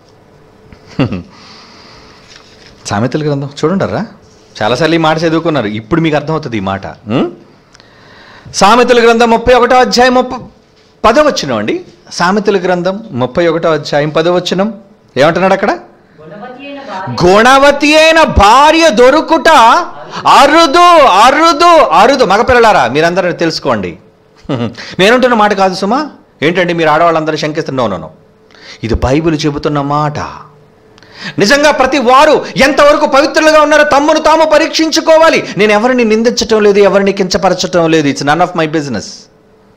సామెతల గ్రంథం చూడండిరా చాలాసార్లు ఈ మాట చదువుకున్నారు ఇప్పుడు మీకు అర్థమవుతుంది ఈ మాట ఉం? సామెతల గ్రంథం ముప్పై ఒకటో అధ్యాయం ముప్ప పదవచనం అండి సామెతల గ్రంథం ముప్పై ఒకటో అధ్యాయం పదవచనం ఏమంటున్నాడు అక్కడ గుణవతి అయిన భార్య గుణవతి అయిన భార్య దొరుకుట అరుదు అరుదు అరుదు మగపిల్లలారా మీరందరూ తెలుసుకోండి నేనుంటున్న మాట కాదు సుమా ఏంటండి మీరు ఆడవాళ్ళందరూ శంకిస్తున్నా నో ఇది బైబిల్ చెబుతున్న మాట నిజంగా ప్రతి వారు ఎంతవరకు పవిత్రులుగా ఉన్నారో తమ్మును తాము పరీక్షించుకోవాలి నేను ఎవరిని నిందించటం లేదు ఎవరిని కించపరచటం లేదు it's none of my business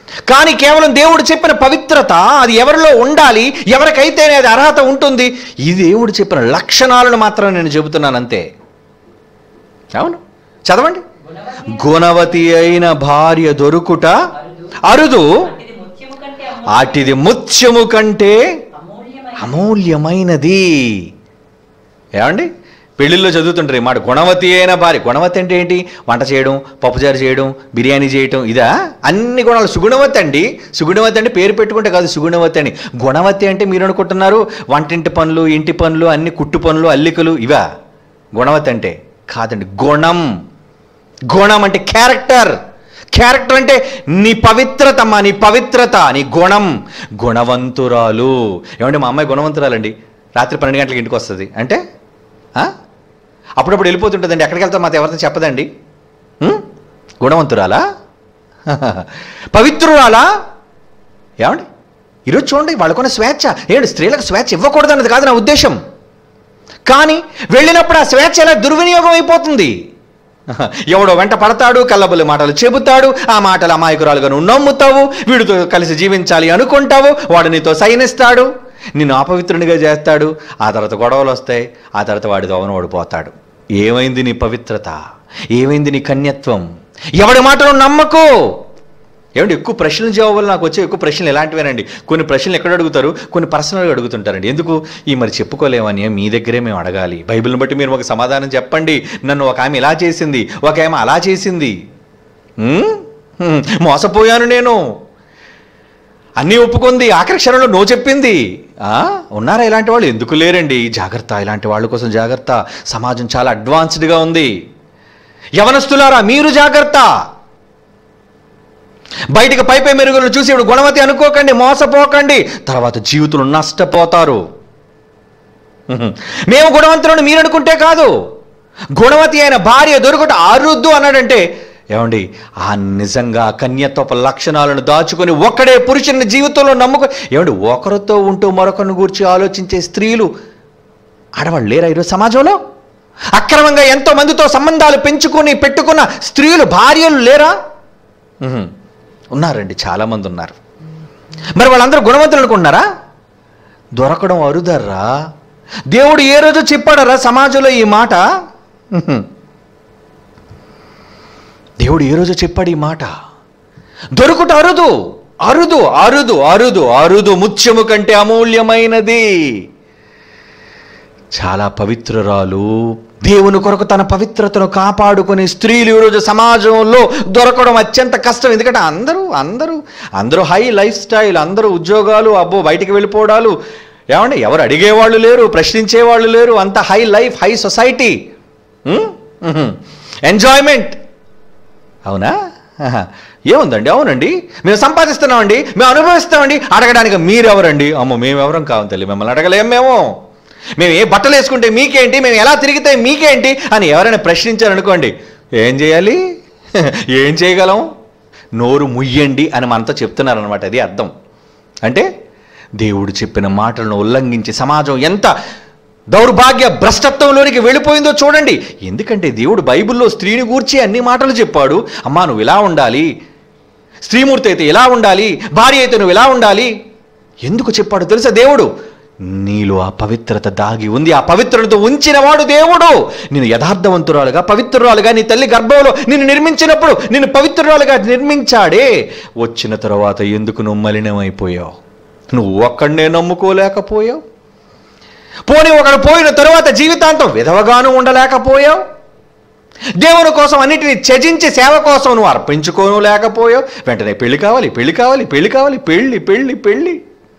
కానీ కేవలం దేవుడు చెప్పిన పవిత్రత అది ఎవరిలో ఉండాలి ఎవరికైతేనే అది అర్హత ఉంటుంది ఈ దేవుడు చెప్పిన లక్షణాలను మాత్రం నేను చెబుతున్నాను అంతే అవును చదవండి గుణవతి గుణవతి అయిన భార్య దొరుకుట అరుదు అట్టిది ముత్యము కంటే అటిది ముత్యము కంటే అమూల్యమైన అమూల్యమైనది ఏమండి పెళ్ళిళ్ళలో చదువుతుంటారు ఈ మాట గుణవతి అయిన భార్య గుణవతి అంటే ఏంటి వంట చేయడం పప్పుచారు చేయడం బిర్యానీ చేయడం ఇదా అన్ని గుణాలు సుగుణవతి అండి సుగుణవతి అంటే పేరు పెట్టుకుంటే కాదు సుగుణవతి అని గుణవతి అంటే మీరు అనుకుంటున్నారు వంటింటి పనులు ఇంటి పనులు అన్ని కుట్టు పనులు అల్లికలు ఇవా గుణవతి అంటే కాదండి గుణం గుణం అంటే క్యారెక్టర్ క్యారెక్టర్ అంటే నీ పవిత్రతమ్మా నీ పవిత్రత నీ గుణం గుణవంతురాలు ఏమంటే మా అమ్మాయి గుణవంతురాలండి రాత్రి పన్నెండు గంటలకు ఇంటికి వస్తుంది అంటే ఆ? అప్పుడప్పుడు వెళ్ళిపోతుంటుందండి ఎక్కడికి వెళ్తాం మాతో ఎవరితో చెప్పదండి ఉం? గుణవంతురాలా పవిత్రురాలా ఏమండి ఈరోజు చూడండి వాళ్ళకున్న స్వేచ్ఛ ఏంటి స్త్రీలకు స్వేచ్ఛ ఇవ్వకూడదు అన్నది కాదు నా ఉద్దేశం కానీ వెళ్ళినప్పుడు ఆ స్వేచ్ఛ ఎలా దుర్వినియోగం అయిపోతుంది ఎవడో వెంట పడతాడు కల్లబుల్లి మాటలు చెబుతాడు ఆ మాటలు అమాయకురాలుగా నువ్వు నమ్ముతావు వీడితో కలిసి జీవించాలి అనుకుంటావు వాడు నీతో సైనిస్తాడు నిన్ను అపవిత్రునిగా చేస్తాడు ఆ తర్వాత గొడవలు వస్తాయి ఆ తర్వాత వాడి దోవన ఓడిపోతాడు ఏమైంది నీ పవిత్రత ఏమైంది నీ కన్యత్వం ఎవడి మాటలు నమ్మకు ఏమంటే ఎక్కువ ప్రశ్నలు జవాబులు నాకు వచ్చే ఎక్కువ ప్రశ్నలు ఎలాంటివేనండి కొన్ని ప్రశ్నలు ఎక్కడ అడుగుతారు కొన్ని పర్సనల్గా అడుగుతుంటారండి ఎందుకు ఈ మరి చెప్పుకోలేమని మీ దగ్గరే మేము అడగాలి బైబిల్ని బట్టి మీరు ఒక సమాధానం చెప్పండి నన్ను ఒక ఆమె ఇలా చేసింది ఒక ఆమె అలా చేసింది ఉమ్? ఉమ్, మోసపోయాను నేను అన్నీ ఒప్పుకుంది ఆఖరి క్షణంలో నో చెప్పింది ఆ? ఉన్నారా ఇలాంటి వాళ్ళు ఎందుకు లేరండి జాగ్రత్త ఇలాంటి వాళ్ళ కోసం జాగ్రత్త సమాజం చాలా అడ్వాన్స్డ్గా ఉంది యవనస్తులారా మీరు జాగ్రత్త బయటికి పై పై మెరుగులు చూసి ఇప్పుడు గుణవతి అనుకోకండి మోసపోకండి తర్వాత జీవితంలో నష్టపోతారు ఉహు. మేము గుణవంతులను మీరు అనుకుంటే కాదు గుణవతి అయిన భార్య దొరుకుట అరుద్దు అన్నాడంటే ఏమండి ఆ నిజంగా కన్యత్వపు లక్షణాలను దాచుకొని ఒక్కడే పురుషుని జీవితంలో నమ్ముకు ఏమండి ఒకరితో ఉంటూ మరొకరిని గురించి ఆలోచించే స్త్రీలు ఆడవాళ్ళు లేరా ఈరోజు సమాజంలో అక్రమంగా ఎంతో మందితో సంబంధాలు పెంచుకొని పెట్టుకున్న స్త్రీలు భార్యలు లేరా ఉహు. ఉన్నారండి చాలామంది ఉన్నారు మరి వాళ్ళందరూ గుణవంతులు అనుకుంటున్నారా దొరకడం అరుదర్రా దేవుడు ఏ రోజు చెప్పాడరా సమాజంలో ఈ మాట ఉహు. దేవుడు ఏ రోజు చెప్పాడు ఈ మాట దొరుకుట అరుదు అరుదు అరుదు అరుదు అరుదు ముత్యము కంటే అమూల్యమైనది చాలా పవిత్రురాలు దేవుని కొరకు తన పవిత్రతను కాపాడుకునే స్త్రీలు ఈరోజు సమాజంలో దొరకడం అత్యంత కష్టం ఎందుకంటే అందరూ అందరూ అందరూ హై లైఫ్ స్టైల్ అందరూ ఉద్యోగాలు అబ్బో బయటికి వెళ్ళిపోవడాలు ఏమండి ఎవరు అడిగేవాళ్ళు లేరు ప్రశ్నించేవాళ్ళు లేరు అంత high life high society enjoyment అవునా ఆహా. ఏముందండి అవునండి మేము సంపాదిస్తున్నామండి మేము అనుభవిస్తామండి అడగడానికి మీరెవరండి అమ్మో మేమెవరం కావాలి తల్లి మిమ్మల్ని అడగలేం మేము మేము ఏ బట్టలు వేసుకుంటే మీకేంటి మేము ఎలా తిరిగితే మీకేంటి అని ఎవరైనా ప్రశ్నించారనుకోండి ఏం చేయాలి ఏం చేయగలం నోరు ముయ్యండి అని మనతో చెప్తున్నారనమాట అది అర్థం అంటే దేవుడు చెప్పిన మాటలను ఉల్లంఘించి సమాజం ఎంత దౌర్భాగ్య భ్రష్టత్వంలోనికి వెళ్ళిపోయిందో చూడండి ఎందుకంటే దేవుడు బైబిల్లో స్త్రీని గూర్చి అన్ని మాటలు చెప్పాడు అమ్మా నువ్వు ఇలా ఉండాలి స్త్రీమూర్తి అయితే ఇలా ఉండాలి భార్య అయితే నువ్వు ఇలా ఉండాలి ఎందుకు చెప్పాడు తెలుసా దేవుడు నీలో ఆ పవిత్రత దాగి ఉంది ఆ పవిత్రతతో ఉంచినవాడు దేవుడు నేను యథార్థవంతురాలుగా పవిత్రురాలుగా నీ తల్లి గర్భంలో నిన్ను నిర్మించినప్పుడు నిన్ను పవిత్రురాలుగా నిర్మించాడే వచ్చిన తర్వాత ఎందుకు నువ్వు మలినమైపోయావు నువ్వు ఒక్కడనే నమ్ముకోలేకపోయావు పోనీ ఒకడు పోయిన తరువాత జీవితాంతం విధవగాను ఉండలేకపోయావు దేవుని కోసం అన్నిటిని త్యజించి సేవ కోసం నువ్వు అర్పించుకోను లేకపోయావు వెంటనే పెళ్లి కావాలి పెళ్లి కావాలి పెళ్లి కావాలి పెళ్లి పెళ్లి పెళ్లి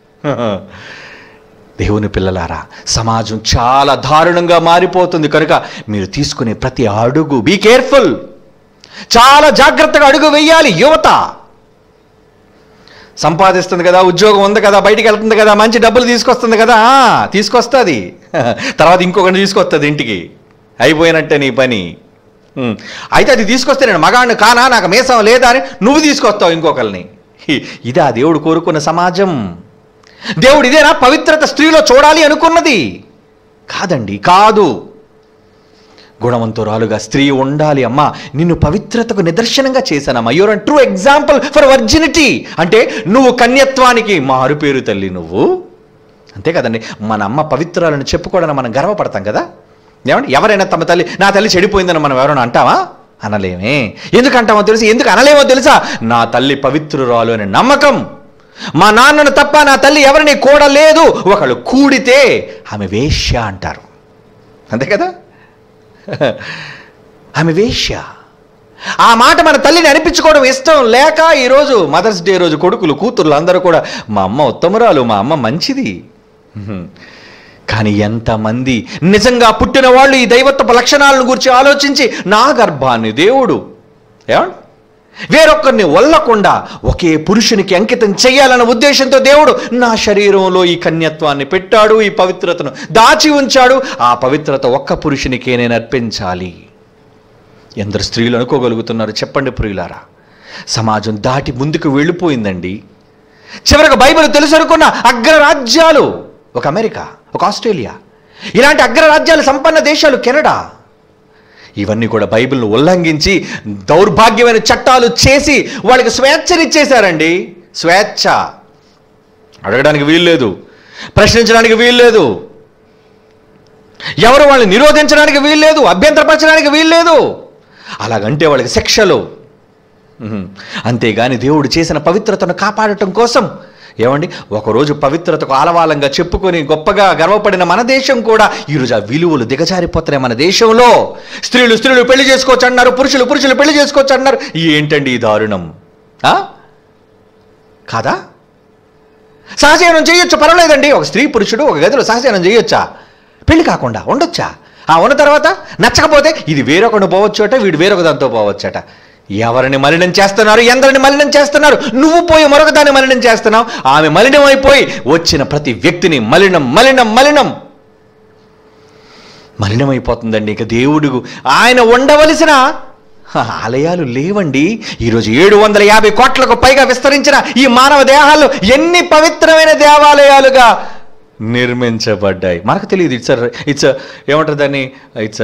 దేవుని పిల్లలారా సమాజం చాలా దారుణంగా మారిపోతుంది కనుక మీరు తీసుకునే ప్రతి అడుగు బీ కేర్ఫుల్ చాలా జాగ్రత్తగా అడుగు వెయ్యాలి యువత సంపాదిస్తుంది కదా ఉద్యోగం ఉంది కదా బయటికి వెళ్తుంది కదా మంచి డబ్బులు తీసుకొస్తుంది కదా ఆ, తీసుకొస్తుంది తర్వాత ఇంకొకరిని తీసుకొస్తుంది ఇంటికి అయిపోయినట్టే నీ పని ఉమ్. అయితే అది తీసుకొస్తే నేను మగాడిని కానా నాకు మీసం లేదా అని నువ్వు తీసుకొస్తావు ఇంకొకరిని ఇ- ఇదా దేవుడు కోరుకున్న సమాజం దేవుడు ఇదేనా పవిత్రత స్త్రీలో చూడాలి అనుకున్నది కాదండి కాదు గుణవంతురాలుగా స్త్రీ ఉండాలి అమ్మా నిన్ను పవిత్రతకు నిదర్శనంగా చేశానమ్మా your untrue example for virginity అంటే నువ్వు కన్యత్వానికి మారు పేరు తల్లి నువ్వు అంతే కదండి మన అమ్మ పవిత్రాలను చెప్పుకోవడానికి మనం గర్వపడతాం కదా ఏమండి ఎవరైనా తమ తల్లి నా తల్లి చెడిపోయిందని మనం ఎవరైనా అంటావా అనలేమే ఎందుకు అంటామో తెలుసు ఎందుకు అనలేమో తెలుసా నా తల్లి పవిత్రురాలు అనే నమ్మకం మా నాన్నను తప్ప నా తల్లి ఎవరిని కూడలేదు ఒకళ్ళు కూడితే ఆమె వేశ్య అంటారు అంతే కదా ఆమె వేశ్య ఆ మాట మన తల్లిని అనిపించుకోవడం ఇష్టం లేక ఈరోజు మదర్స్ డే రోజు కొడుకులు కూతుర్లు అందరూ కూడా మా అమ్మ ఉత్తమురాలు మా అమ్మ మంచిది హ్మ్. కానీ ఎంతమంది నిజంగా పుట్టిన వాళ్ళు ఈ దైవత్వపు లక్షణాలను గురించి ఆలోచించి నా గర్భాన్ని దేవుడు ఏమండి వేరొకరిని వల్లకుండా ఒకే పురుషునికి అంకితం చేయాలన్న ఉద్దేశంతో దేవుడు నా శరీరంలో ఈ కన్యత్వాన్ని పెట్టాడు ఈ పవిత్రతను దాచి ఉంచాడు ఆ పవిత్రత ఒక్క పురుషునికే నేను అర్పించాలి ఎందరు స్త్రీలు అనుకోగలుగుతున్నారు చెప్పండి ప్రియులారా సమాజం దాటి ముందుకు వెళ్ళిపోయిందండి చివరికి బైబిల్ తెలుసు అనుకున్న అగ్రరాజ్యాలు ఒక అమెరికా ఒక ఆస్ట్రేలియా ఇలాంటి అగ్రరాజ్యాలు సంపన్న దేశాలు కెనడా ఇవన్నీ కూడా బైబిల్ను ఉల్లంఘించి దౌర్భాగ్యమైన చట్టాలు చేసి వాళ్ళకి స్వేచ్ఛనిచ్చేశారండి స్వేచ్ఛ అడగడానికి వీల్లేదు ప్రశ్నించడానికి వీల్లేదు ఎవరు వాళ్ళని నిరోధించడానికి వీల్లేదు అభ్యంతరపరచడానికి వీల్లేదు అలాగంటే వాళ్ళకి శిక్షలు ఉహుం. అంతేగాని దేవుడు చేసిన పవిత్రతను కాపాడటం కోసం ఏమండి ఒకరోజు పవిత్రతకు ఆలవాలంగా చెప్పుకొని గొప్పగా గర్వపడిన మన దేశం కూడా ఈరోజు ఆ విలువలు దిగజారిపోతున్నాయి మన దేశంలో స్త్రీలు స్త్రీలు పెళ్లి చేసుకోవచ్చు అన్నారు పురుషులు పురుషులు పెళ్లి చేసుకోవచ్చు అన్నారు ఏంటండి ఈ దారుణం ఆ? కాదా సహజీవనం చేయొచ్చు పర్వాలేదండి ఒక స్త్రీ పురుషుడు ఒక గదిలో సహజీవనం చేయొచ్చా పెళ్లి కాకుండా ఉండొచ్చా ఆ ఉన్న తర్వాత నచ్చకపోతే ఇది వేరొకడు పోవచ్చట వీడు వేరొక దాంతో పోవచ్చట ఎవరిని మలినం చేస్తున్నారు ఎందరిని మలినం చేస్తున్నారు నువ్వు పోయి మరొక దాన్ని మలినం చేస్తున్నావు ఆమె మలినం అయిపోయి వచ్చిన ప్రతి వ్యక్తిని మలినం మలినం మలినం మలినమైపోతుందండి ఇక దేవుడు ఆయన ఉండవలసిన హ, ఆలయాలు లేవండి ఈరోజు ఏడు వందల యాభై కోట్లకు పైగా విస్తరించిన ఈ మానవ దేహాలు ఎన్ని పవిత్రమైన దేవాలయాలుగా నిర్మించబడ్డాయి మనకు తెలియదు ఇట్స్ ఇట్స్ ఏమంటారు దాన్ని ఇట్స్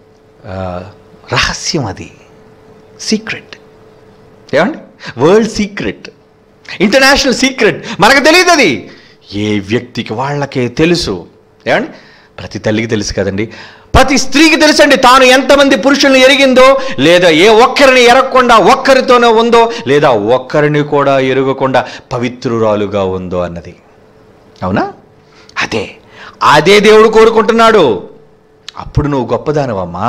రహస్యం అది సీక్రెట్ ఏమండి వరల్డ్ సీక్రెట్ ఇంటర్నేషనల్ సీక్రెట్ మనకు తెలియదు అది ఏ వ్యక్తికి వాళ్ళకే తెలుసు ఏమండి ప్రతి తల్లికి తెలుసు కదండి ప్రతి స్త్రీకి తెలుసండి తాను ఎంతమంది పురుషుల్ని ఎరిగిందో లేదా ఏ ఒక్కరిని ఎరగకుండా ఒక్కరితోనే ఉందో లేదా ఒక్కరిని కూడా ఎరగకుండా పవిత్రురాలుగా ఉందో అన్నది అవునా అదే అదే దేవుడు కోరుకుంటున్నాడు అప్పుడు నువ్వు గొప్పదానవమ్మా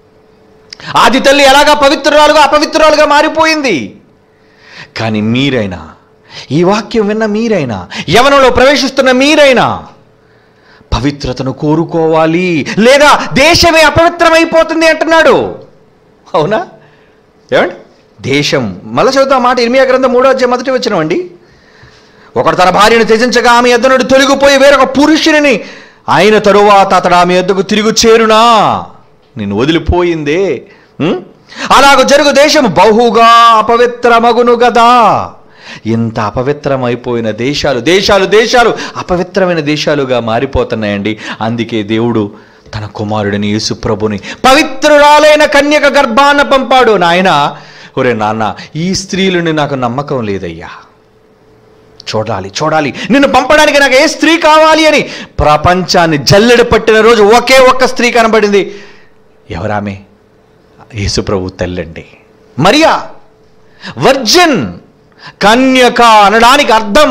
ఆది తల్లి ఎలాగా పవిత్రురాలుగా అపవిత్రురాలుగా మారిపోయింది కానీ మీరైనా ఈ వాక్యం విన్న మీరైనా యవనంలో ప్రవేశిస్తున్న మీరైనా పవిత్రతను కోరుకోవాలి లేదా దేశమే అపవిత్రమైపోతుంది అంటున్నాడు అవునా ఏమండి దేశం మళ్ళీ చదువుతా మాట ఇర్మియా గ్రంథం మూడో అధ్యాయం మొదటి వచ్చినవండి ఒకడు తన భార్యను త్యజించగా ఆమె ఎద్ద నుండి తొలగిపోయి వేరొక పురుషుని అయిన తరువాత అతడు ఆమె ఎద్దకు తిరిగి చేరునా నిన్ను వదిలిపోయిందే ఉం? అలాగ జరుగు దేశం బహుగా అపవిత్రమగును గదా ఇంత అపవిత్రమైపోయిన దేశాలు దేశాలు దేశాలు అపవిత్రమైన దేశాలుగా మారిపోతున్నాయండి అందుకే దేవుడు తన కుమారుడిని యేసుప్రభుని పవిత్రురాలైన కన్యక గర్భాన పంపాడు నాయన ఒరే నాన్న ఈ స్త్రీలని నాకు నమ్మకం లేదయ్యా చూడాలి చూడాలి నిన్ను పంపడానికి నాకు ఏ స్త్రీ కావాలి అని ప్రపంచాన్ని జల్లెడ పట్టిన రోజు ఒకే ఒక్క స్త్రీ కనబడింది ఎవరామె యేసుప్రభు తల్లండి మరియా వర్జిన్ కన్యక అనడానికి అర్థం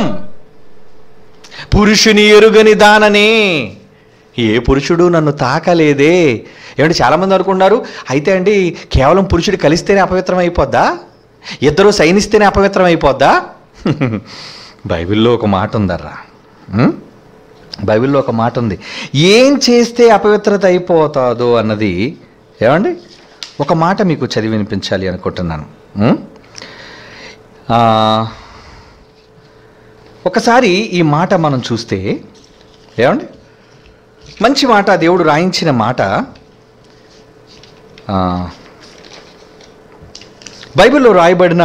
పురుషుని ఎరుగని దాననే ఏ పురుషుడు నన్ను తాకలేదే ఏమంటే చాలామంది అనుకున్నారు అయితే అండి కేవలం పురుషుడు కలిస్తేనే అపవిత్రం అయిపోద్దా ఇద్దరు సైనిస్తేనే అపవిత్రం అయిపోద్దా బైబిల్లో ఒక మాట ఉందర్రా ఉం? బైబిల్లో ఒక మాట ఉంది ఏం చేస్తే అపవిత్రత అయిపోతాదో అన్నది ఏమండి ఒక మాట మీకు చదివి వినిపించాలి అనుకుంటున్నాను ఉం? ఆ, ఒకసారి ఈ మాట మనం చూస్తే ఏమండి మంచి మాట దేవుడు రాయించిన మాట ఆ, బైబిల్లో రాయబడిన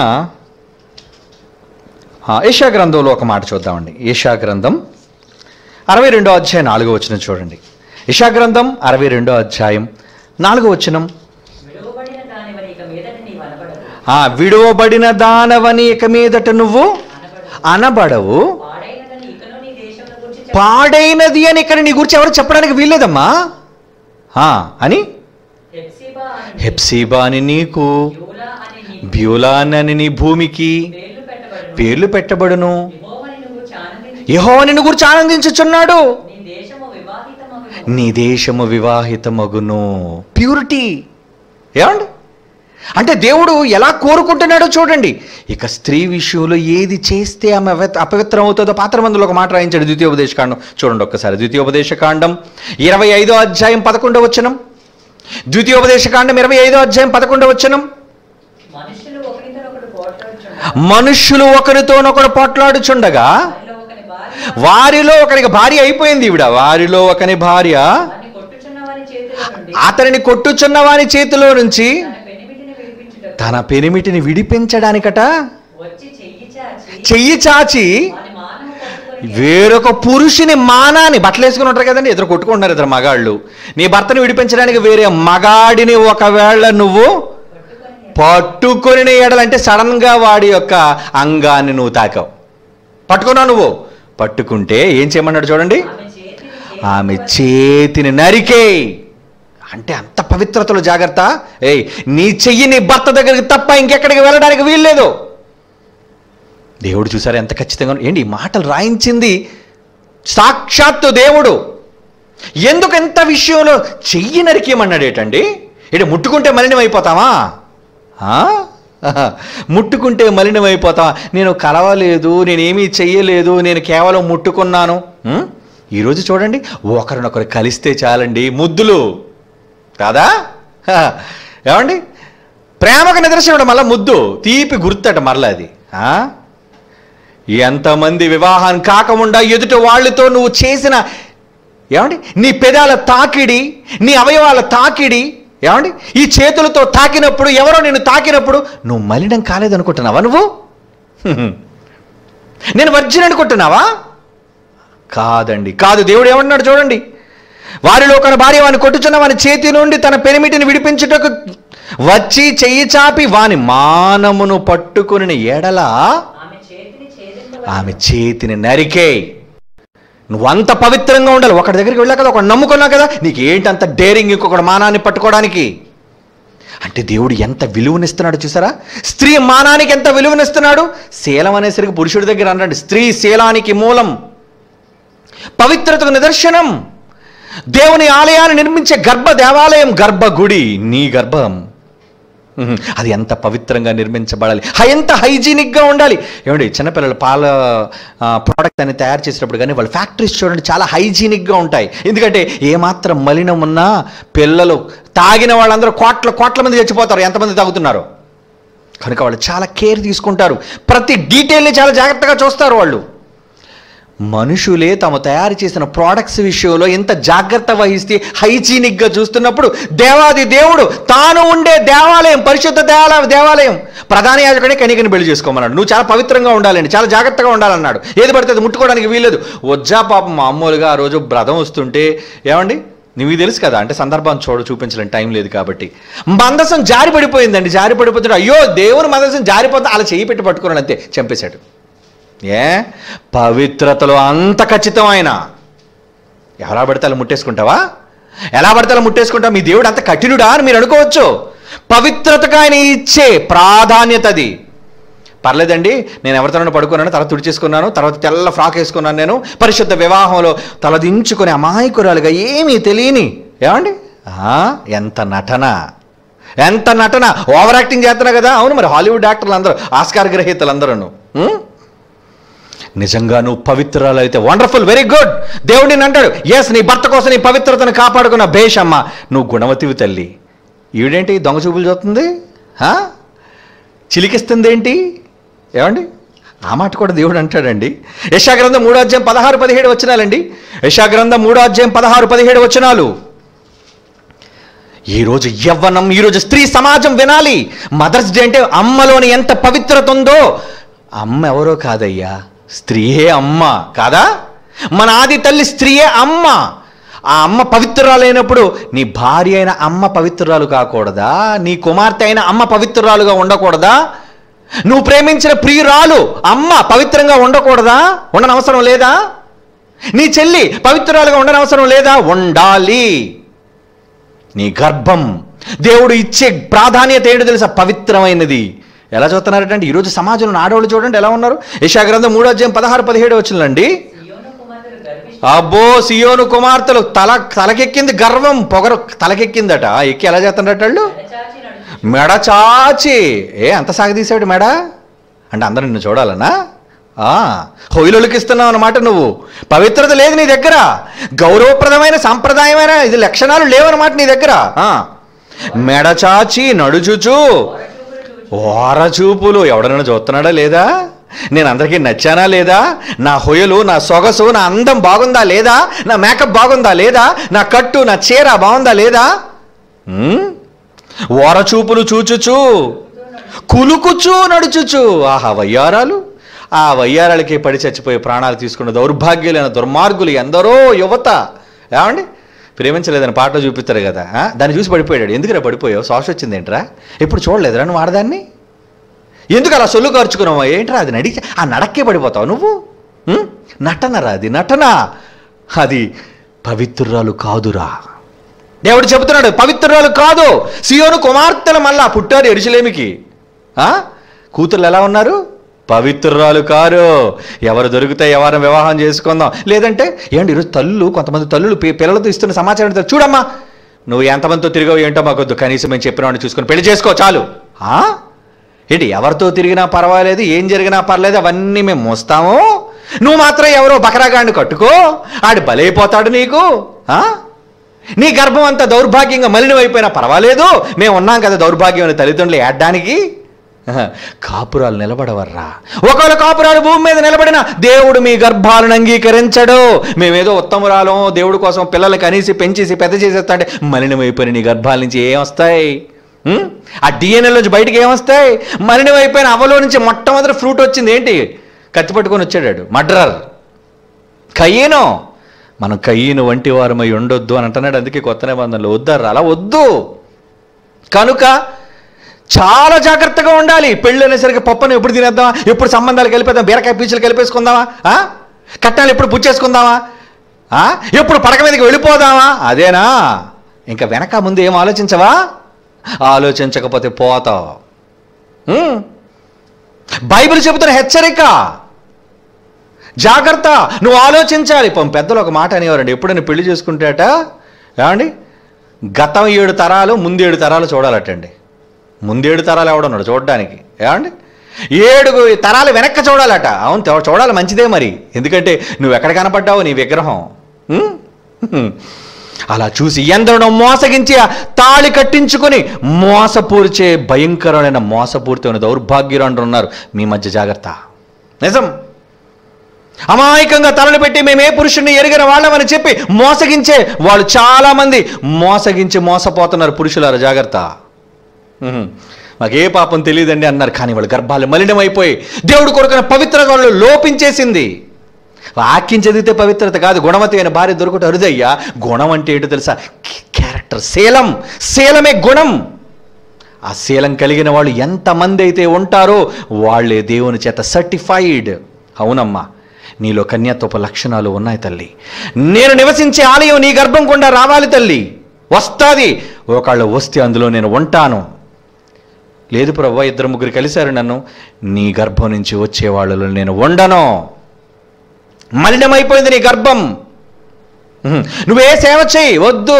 ఆ, ఏషా గ్రంథంలో ఒక మాట చూద్దామండి ఏషా గ్రంథం అరవై రెండో అధ్యాయం నాలుగో వచ్చిన చూడండి ఏషా గ్రంథం అరవై రెండో అధ్యాయం నాలుగో వచనం విడువబడిన దానివని ఇక మీదట నీవు అనబడవు ఆ విడువబడిన దానవని ఇక మీదట నువ్వు అనబడవు అనబడవు పాడైనదని ఇకను నీ దేశంలో గురించి పాడైనది అని ఇక్కడ నీ గురించి ఎవరు చెప్పడానికి వీల్లేదమ్మా ఆ, అని హెప్సిబా అని హెప్సీబా అని నీకు యూలా అని నీ బ్యూలాన్ అని నీ భూమికి పేర్లు పెట్టబడును పేర్లు పెట్టబడును యెహోవని నువ్వు చానదించి యహో నిన్ను గురించి ఆనందించుచున్నాడు నీ దేశము వివాహితమగును నీ దేశము వివాహితమగును ప్యూరిటీ ఏమండి అంటే దేవుడు ఎలా కోరుకుంటున్నాడో చూడండి ఇక స్త్రీ విషయంలో ఏది చేస్తే ఆమె అవ- అపవిత్రం అవుతుందో పాత్రమందులో ఒక మాట రాయించాడు ద్వితీయోపదేశకాండం చూడండి ఒక్కసారి ద్వితీయోపదేశకాండం ఇరవై ఐదో అధ్యాయం పదకొండవ వచనం ద్వితీయోపదేశకాండం ఇరవై ఐదో అధ్యాయం పదకొండవ వచనం మనుషులు ఒకరితో ఒకడు పోట్లాడుచుండగా మనుష్యులు ఒకరితోనొకడు పోట్లాడుచుండగా వారిలో ఒకని భార్య వారిలో ఒకరికి భార్య అయిపోయింది ఈవిడ వారిలో ఒకని భార్య వారిని కొట్టుచున్నవాని చేతిలో నుండి అతనిని కొట్టుచున్న వాని చేతిలో నుంచి తన పెనిమిటిని విడిపించుటకు తన పెనిమిటిని విడిపించడానికట వచ్చి చెయ్యి చాచి చెయ్యి చాచి వాని మానము పట్టుకొని వేరొక పురుషుని మానాన్ని బట్టలు వేసుకుని ఉంటారు కదండి ఇద్దరు కొట్టుకుంటున్నారు ఇద్దరు మగాళ్ళు నీ భర్తను విడిపించడానికి వేరే మగాడిని ఒకవేళ నువ్వు పట్టుకొని పట్టుకొని ఎడలంటే సడన్ గా వాడి యొక్క అంగాన్ని నువ్వు తాకావు పట్టుకున్నావు నువ్వు పట్టుకుంటే ఏం చేయమన్నాడు చూడండి ఆమె చేతిని ఆమె చేతిని నరికే అంటే అంత పవిత్రతలో జాగ్రత్త ఏయ్ నీ చెయ్యి నీ భర్త దగ్గరికి తప్ప ఇంకెక్కడికి వెళ్ళడానికి వీల్లేదు దేవుడు చూసారు ఎంత ఖచ్చితంగా ఉన్నా- ఏంటి ఈ మాటలు రాయించింది సాక్షాత్తు దేవుడు ఎందుకు ఎంత విషయంలో చెయ్యి నరికేయమన్నాడు ఏంటండి ఇటు ముట్టుకుంటే మలినం అయిపోతావా ఆ? ఆహా. ముట్టుకుంటే మలినం అయిపోతావా నేను కలవలేదు నేనేమీ చెయ్యలేదు నేను కేవలం ముట్టుకున్నాను ఉం? ఈరోజు చూడండి ఒకరినొకరు కలిస్తే చాలండి ముద్దులు కాదా హా. ఏమండి ప్రేమకు నిదర్శనం మళ్ళీ ముద్దు తీపి గుర్తట మరలా అది ఆ? ఎంతమంది వివాహం కాకుండా ఎదుటి వాళ్ళతో నువ్వు చేసిన ఏమండి నీ పెదాల తాకిడి నీ అవయవాల తాకిడి ఏమండి ఈ చేతులతో తాకినప్పుడు ఎవరో నేను తాకినప్పుడు నువ్వు మలినం కాలేదనుకుంటున్నావా నువ్వు హ్మ్. నేను వర్జిన్ అనుకుంటున్నావా కాదండి కాదు దేవుడు ఏమన్నాడు చూడండి వారిలో ఒక భార్య వాని కొట్టుచున్న వాని చేతి నుండి తన పెనిమిటిని విడిపించుటకు వచ్చి చెయ్యి చాపి వాని మానమును పట్టుకుని ఎడల ఆమె చేతిని ఛేదింప ఆమె చేతిని నరికే నువ్వు అంత పవిత్రంగా ఉండాలి ఒకటి దగ్గరికి వెళ్ళా కదా ఒకటి నమ్ముకున్నావు కదా నీకు ఏంటి అంత డేరింగ్ ఇంకొకటి మానాన్ని పట్టుకోవడానికి అంటే దేవుడు ఎంత విలువనిస్తున్నాడు చూసారా స్త్రీ మానానికి ఎంత విలువనిస్తున్నాడు శీలం అనేసరికి పురుషుడి దగ్గర అన్నాడు స్త్రీ శీలానికి మూలం పవిత్రతకు నిదర్శనం దేవుని ఆలయాన్ని నిర్మించే గర్భ దేవాలయం గర్భగుడి నీ గర్భం ఉహు, అది ఎంత పవిత్రంగా నిర్మించబడాలి హై- ఎంత హైజీనిక్గా ఉండాలి ఏమండి చిన్నపిల్లలు పాల ప్రోడక్ట్ అని తయారు చేసేటప్పుడు కానీ వాళ్ళ ఫ్యాక్టరీస్ చూడండి చాలా హైజీనిక్గా ఉంటాయి ఎందుకంటే ఏమాత్రం మలినం ఉన్నా పిల్లలు తాగిన వాళ్ళందరూ కోట్ల కోట్ల మంది చచ్చిపోతారు ఎంతమంది తాగుతున్నారు కనుక వాళ్ళు చాలా కేర్ తీసుకుంటారు ప్రతి డీటెయిల్ని చాలా జాగ్రత్తగా చూస్తారు వాళ్ళు మనుషులే తాము తయారు చేసిన ప్రోడక్ట్స్ విషయంలో ఎంత జాగ్రత్త వహిస్తే హైజీనిక్గా చూస్తున్నప్పుడు దేవాది దేవుడు తాను ఉండే దేవాలయం పరిశుద్ధ దేవాలయం దేవాలయం ప్రధాన యాజకుడే కనికని పెళ్లి చేసుకోమన్నాడు నువ్వు చాలా పవిత్రంగా ఉండాలండి చాలా జాగ్రత్తగా ఉండాలన్నాడు ఏది పడితే అది ముట్టుకోవడానికి వీల్లేదు వజ్జా పాపం మామూలుగా ఆ రోజు బ్రతం వస్తుంటే ఏమండి నీకు తెలుసు కదా అంటే సందర్భం చూడ చూపించలేని టైం లేదు కాబట్టి మందసం జారి పడిపోయిందండి జారి పడిపోతుంటే అయ్యో దేవుని మందసం జారిపోతే అలా చేయి పెట్టి పట్టుకున్నాడు అంతే చంపేశాడు ఏ పవిత్రతలో అంత ఖచ్చితమైన ఎలా పడితే అలా ముట్టేసుకుంటావా ఎలా పడితే అలా ముట్టేసుకుంటావు మీ దేవుడు అంత కఠినుడా అని మీరు అనుకోవచ్చు పవిత్రతకు ఆయన ఇచ్చే ప్రాధాన్యత అది పర్లేదండి నేను ఎవరితోనైనా పడుకున్నాను తల తుడిచేసుకున్నాను తర్వాత తెల్ల ఫ్రాక్ వేసుకున్నాను నేను పరిశుద్ధ వివాహంలో తలదించుకుని అమాయకురాలుగా ఏమీ తెలియని ఏమండి ఆ, ఎంత నటన ఎంత నటన ఓవర్ యాక్టింగ్ చేస్తున్నా కదా అవును మరి హాలీవుడ్ యాక్టర్లు అందరూ ఆస్కార్ గ్రహీతలు అందరూ నిజంగా నువ్వు పవిత్రాలు అయితే వండర్ఫుల్ వెరీ గుడ్ దేవుడు నేను అంటాడు ఎస్ నీ భర్త కోసం నీ పవిత్రతను కాపాడుకున్న భేషమ్మ నువ్వు గుణవతివి తల్లి ఈవిడేంటి దొంగ చూపులు చూస్తుంది హా? చిలికిస్తుంది ఏంటి ఏమండి ఆ మాట కూడా దేవుడు అంటాడండి యశాగ్రంథం మూడో అధ్యాయం పదహారు పదిహేడు వచనాలండి యశాగ్రంథం మూడో అధ్యాయం పదహారు పదిహేడు వచనాలు ఈరోజు యవ్వనం ఈరోజు స్త్రీ సమాజం వినాలి మదర్స్ డే అంటే అమ్మలోని ఎంత పవిత్రత ఉందో అమ్మ ఎవరో కాదయ్యా స్త్రీయే అమ్మ కాదా మన ఆది తల్లి స్త్రీయే అమ్మ ఆ అమ్మ పవిత్రురాలైనప్పుడు నీ భార్య అయిన అమ్మ పవిత్రురాలు కాకూడదా నీ కుమార్తె అయిన అమ్మ పవిత్రురాలుగా ఉండకూడదా నువ్వు ప్రేమించిన ప్రియురాలు అమ్మ పవిత్రంగా ఉండకూడదా ఉండనవసరం లేదా నీ చెల్లి పవిత్రురాలుగా ఉండనవసరం లేదా ఉండాలి నీ గర్భం దేవుడు ఇచ్చే ప్రాధాన్యత ఏంటో తెలుసా పవిత్రమైనది ఎలా చూస్తున్నారంటే ఈరోజు సమాజంలో ఆడవాళ్ళు చూడండి ఎలా ఉన్నారు యశాగ్రంథం మూడో అధ్యాయం పదహారు పదిహేడు వచ్చిందండి సియోను కుమార్తెలు గర్విష్ఠ అబ్బో సియోను కుమార్తెలు తల తలకెక్కింది గర్వం పొగరు తలకెక్కిందట ఎక్కి ఎలా చేస్తున్నట్టు వాళ్ళు మెడచాచి నడుచు మెడ చాచి ఏ అంత సాగదీశాడు మెడ అంటే అందరూ నిన్ను చూడాలనా ఆ, హొయిలొలికి ఇస్తున్నావు అన్నమాట నువ్వు పవిత్రత లేదు నీ దగ్గర గౌరవప్రదమైన సాంప్రదాయమైన ఇది లక్షణాలు లేవన్నమాట నీ దగ్గర ఆ, మెడ చాచి నడుచుచు ఓరచూపులు చూచి ఓర చూపులు ఎవడైనా చూస్తున్నాడా లేదా నేను అందరికీ నచ్చానా లేదా నా హొయలు నా సొగసు నా అందం బాగుందా లేదా నా మేకప్ బాగుందా లేదా నా కట్టు నా చీర బాగుందా లేదా ఉమ్? ఓర చూపులు చూచుచు కులుకుచు నడుచుచు ఆహా వయ్యారాలు ఆ వయ్యారాలకి పడి చచ్చిపోయే ప్రాణాలు తీసుకున్న దౌర్భాగ్యులైన దుర్మార్గులు ఎందరో యువత ఏమండి ప్రేమించలేదని పాటలో చూపిస్తారు కదా ఆ? దాన్ని చూసి పడిపోయాడు ఎందుకురా పడిపోయావు శ్వాస వచ్చింది ఏంట్రా ఎప్పుడు చూడలేదురా నువ్వు ఆడదాన్ని ఎందుకు అలా సొల్లు ఖర్చుకున్నావు ఏంట్రా అది నడిచి ఆ నడక్కే పడిపోతావు నువ్వు ఉం? నటనరా అది నటన అది పవిత్రురాలు కాదురా దేవుడు చెబుతున్నాడు పవిత్రురాలు కాదు సియోను కుమార్తెలు మళ్ళా పుట్టారు ఎరుసలేమికి ఆ? కూతుర్లు ఎలా ఉన్నారు పవిత్రురాలు కారు ఎవరు దొరికితే ఎవరిని వివాహం చేసుకుందాం లేదంటే ఏంటి ఈరోజు తల్లులు కొంతమంది తల్లులు పి- పిల్లలతో ఇస్తున్న సమాచారం తెలుసు. చూడమ్మా నువ్వు ఎంతమందితో తిరిగావు ఏంటో మాకొద్దు కనీసం మేము చెప్పిన వాడిని చూసుకొని పెళ్లి చేసుకో చాలు ఆ? ఏంటి ఎవరితో తిరిగినా పర్వాలేదు ఏం జరిగినా పర్లేదు అవన్నీ మేము మోస్తాము నువ్వు మాత్రం ఎవరో బకరాగాడిని కట్టుకో ఆడు బలైపోతాడు నీకు ఆ? నీ గర్భం అంతా దౌర్భాగ్యంగా మలినమైపోయినా పర్వాలేదు మేము ఉన్నాం కదా దౌర్భాగ్యం అనే తల్లిదండ్రులు ఏడ్డానికి ఆహా, కాపురాలు నిలబడవర్రా ఒకవేళ కాపురాలు భూమి మీద నిలబడిన దేవుడు మీ గర్భాలను అంగీకరించడు మేమేదో ఉత్తమురాలం దేవుడి కోసం పిల్లలు కనీసి పెంచేసి పెద్ద చేసేస్తాంటే మలినమైపోయిన నీ గర్భాల నుంచి ఏం వస్తాయి ఉం? ఆ DNA నుంచి బయటికి ఏమొస్తాయి మలినమైపోయిన అవలో నుంచి మొట్టమొదటి ఫ్రూట్ వచ్చింది ఏంటి కత్తి పట్టుకొని వచ్చాడు మడ్రర్ కయ్యేను మనం కయ్యను వంటి వారమై ఉండొద్దు అని అంటున్నాడు అందుకే కొత్త నిబంధనలు వద్దారు అలా వద్దు కనుక చాలా జాగ్రత్తగా ఉండాలి పెళ్ళి అనేసరికి పప్పును ఎప్పుడు తినేద్దామా ఎప్పుడు సంబంధాలు కలిపేద్దాం బీరకాయ పీచులు కలిపేసుకుందామా ఆ? కట్నాలు ఎప్పుడు పుచ్చేసుకుందామా ఆ? ఎప్పుడు పడక మీదకి వెళ్ళిపోదామా అదేనా ఇంకా వెనక ముందు ఏం ఆలోచించవా ఆలోచించకపోతే పోతావు ఉం? బైబిల్ చెబుతున్న హెచ్చరిక జాగ్రత్త నువ్వు ఆలోచించాలి పాపం పెద్దలు ఒక మాట అనేవారండి ఎప్పుడైనా పెళ్లి చేసుకుంటాట ఏమండి గతం ఏడు తరాలు ముందేడు తరాలు చూడాలటండి ముందేడు తరాలు ఎవడున్నాడు చూడడానికి ఏమండి ఏడు తరాలు వెనక్కి చూడాలట అవును చూ- చూడాలి మంచిదే మరి ఎందుకంటే నువ్వు ఎక్కడ కనపడ్డావు నీ విగ్రహం ఉం? హ్మ్. అలా చూసి ఎందరో మోసగించి ఆ తాళి కట్టించుకొని మోసపూర్చే భయంకరమైన మోసపూరితమైన దౌర్భాగ్యులు ఉన్నారు మీ మధ్య జాగ్రత్త నిజం అమాయకంగా తలలు పెట్టి మేము ఏ పురుషుడిని ఎరిగిన వాళ్ళమని చెప్పి మోసగించే వాళ్ళు చాలా మంది మోసగించి మోసపోతున్నారు పురుషులారా జాగ్రత్త ఉహుం. మాకే పాపం తెలియదండి అన్నారు కానీ వాళ్ళ గర్భాలు మలినమైపోయి దేవుడు కొరకున్న పవిత్రత వాళ్ళు లోపించేసింది వాక్యం చదివితే పవిత్రత కాదు గుణవతి అయిన భార్య దొరకటం అరుదయ్యా గుణం అంటే ఏంటో తెలుసా క్యారెక్టర్ శీలం శీలమే గుణం ఆ శీలం కలిగిన వాళ్ళు ఎంతమంది అయితే ఉంటారో వాళ్ళే దేవుని చేత సర్టిఫైడ్ అవునమ్మా నీలో కన్యాత్వపు లక్షణాలు ఉన్నాయి తల్లి నేను నివసించే ఆలయం నీ గర్భం గుండా రావాలి తల్లి వస్తాది ఒకళ్ళు వస్తే అందులో నేను ఉంటాను లేదు ప్రభు ఇద్దరు ముగ్గురు కలిశారు నన్ను నీ గర్భం నుంచి వచ్చే వాళ్ళలో నేను ఉండను మలినమైపోయింది నీ గర్భం ఉహుం. నువ్వే సేవ చేయి వద్దు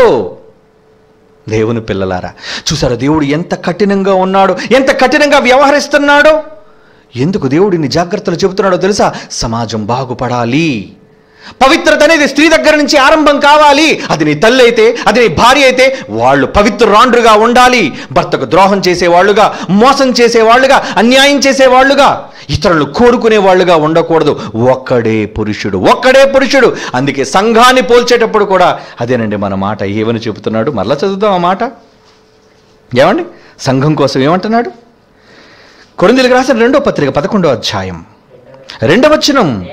దేవుని పిల్లలారా చూసారా దేవుడు ఎంత కఠినంగా ఉన్నాడు ఎంత కఠినంగా వ్యవహరిస్తున్నాడు ఎందుకు దేవుడిని జాగ్రత్తలు చెబుతున్నాడో తెలుసా సమాజం బాగుపడాలి పవిత్రత అనేది స్త్రీ దగ్గర నుంచి ఆరంభం కావాలి అది నీ తల్లి అయితే అది నీ భార్య అయితే వాళ్ళు పవిత్రాండ్రుగా ఉండాలి భర్తకు ద్రోహం చేసేవాళ్ళుగా మోసం చేసేవాళ్ళుగా అన్యాయం చేసేవాళ్ళుగా ఇతరులు కోరుకునే వాళ్ళుగా ఉండకూడదు ఒక్కడే పురుషుడు ఒక్కడే పురుషుడు అందుకే సంఘాన్ని పోల్చేటప్పుడు కూడా అదేనండి మన మాట ఏమని చెబుతున్నాడు మరలా చదువుతాం ఆ మాట ఏమండి సంఘం కోసం ఏమంటున్నాడు కొరిందులకు రాసిన రెండో పత్రిక పదకొండో అధ్యాయం రెండవ వచనం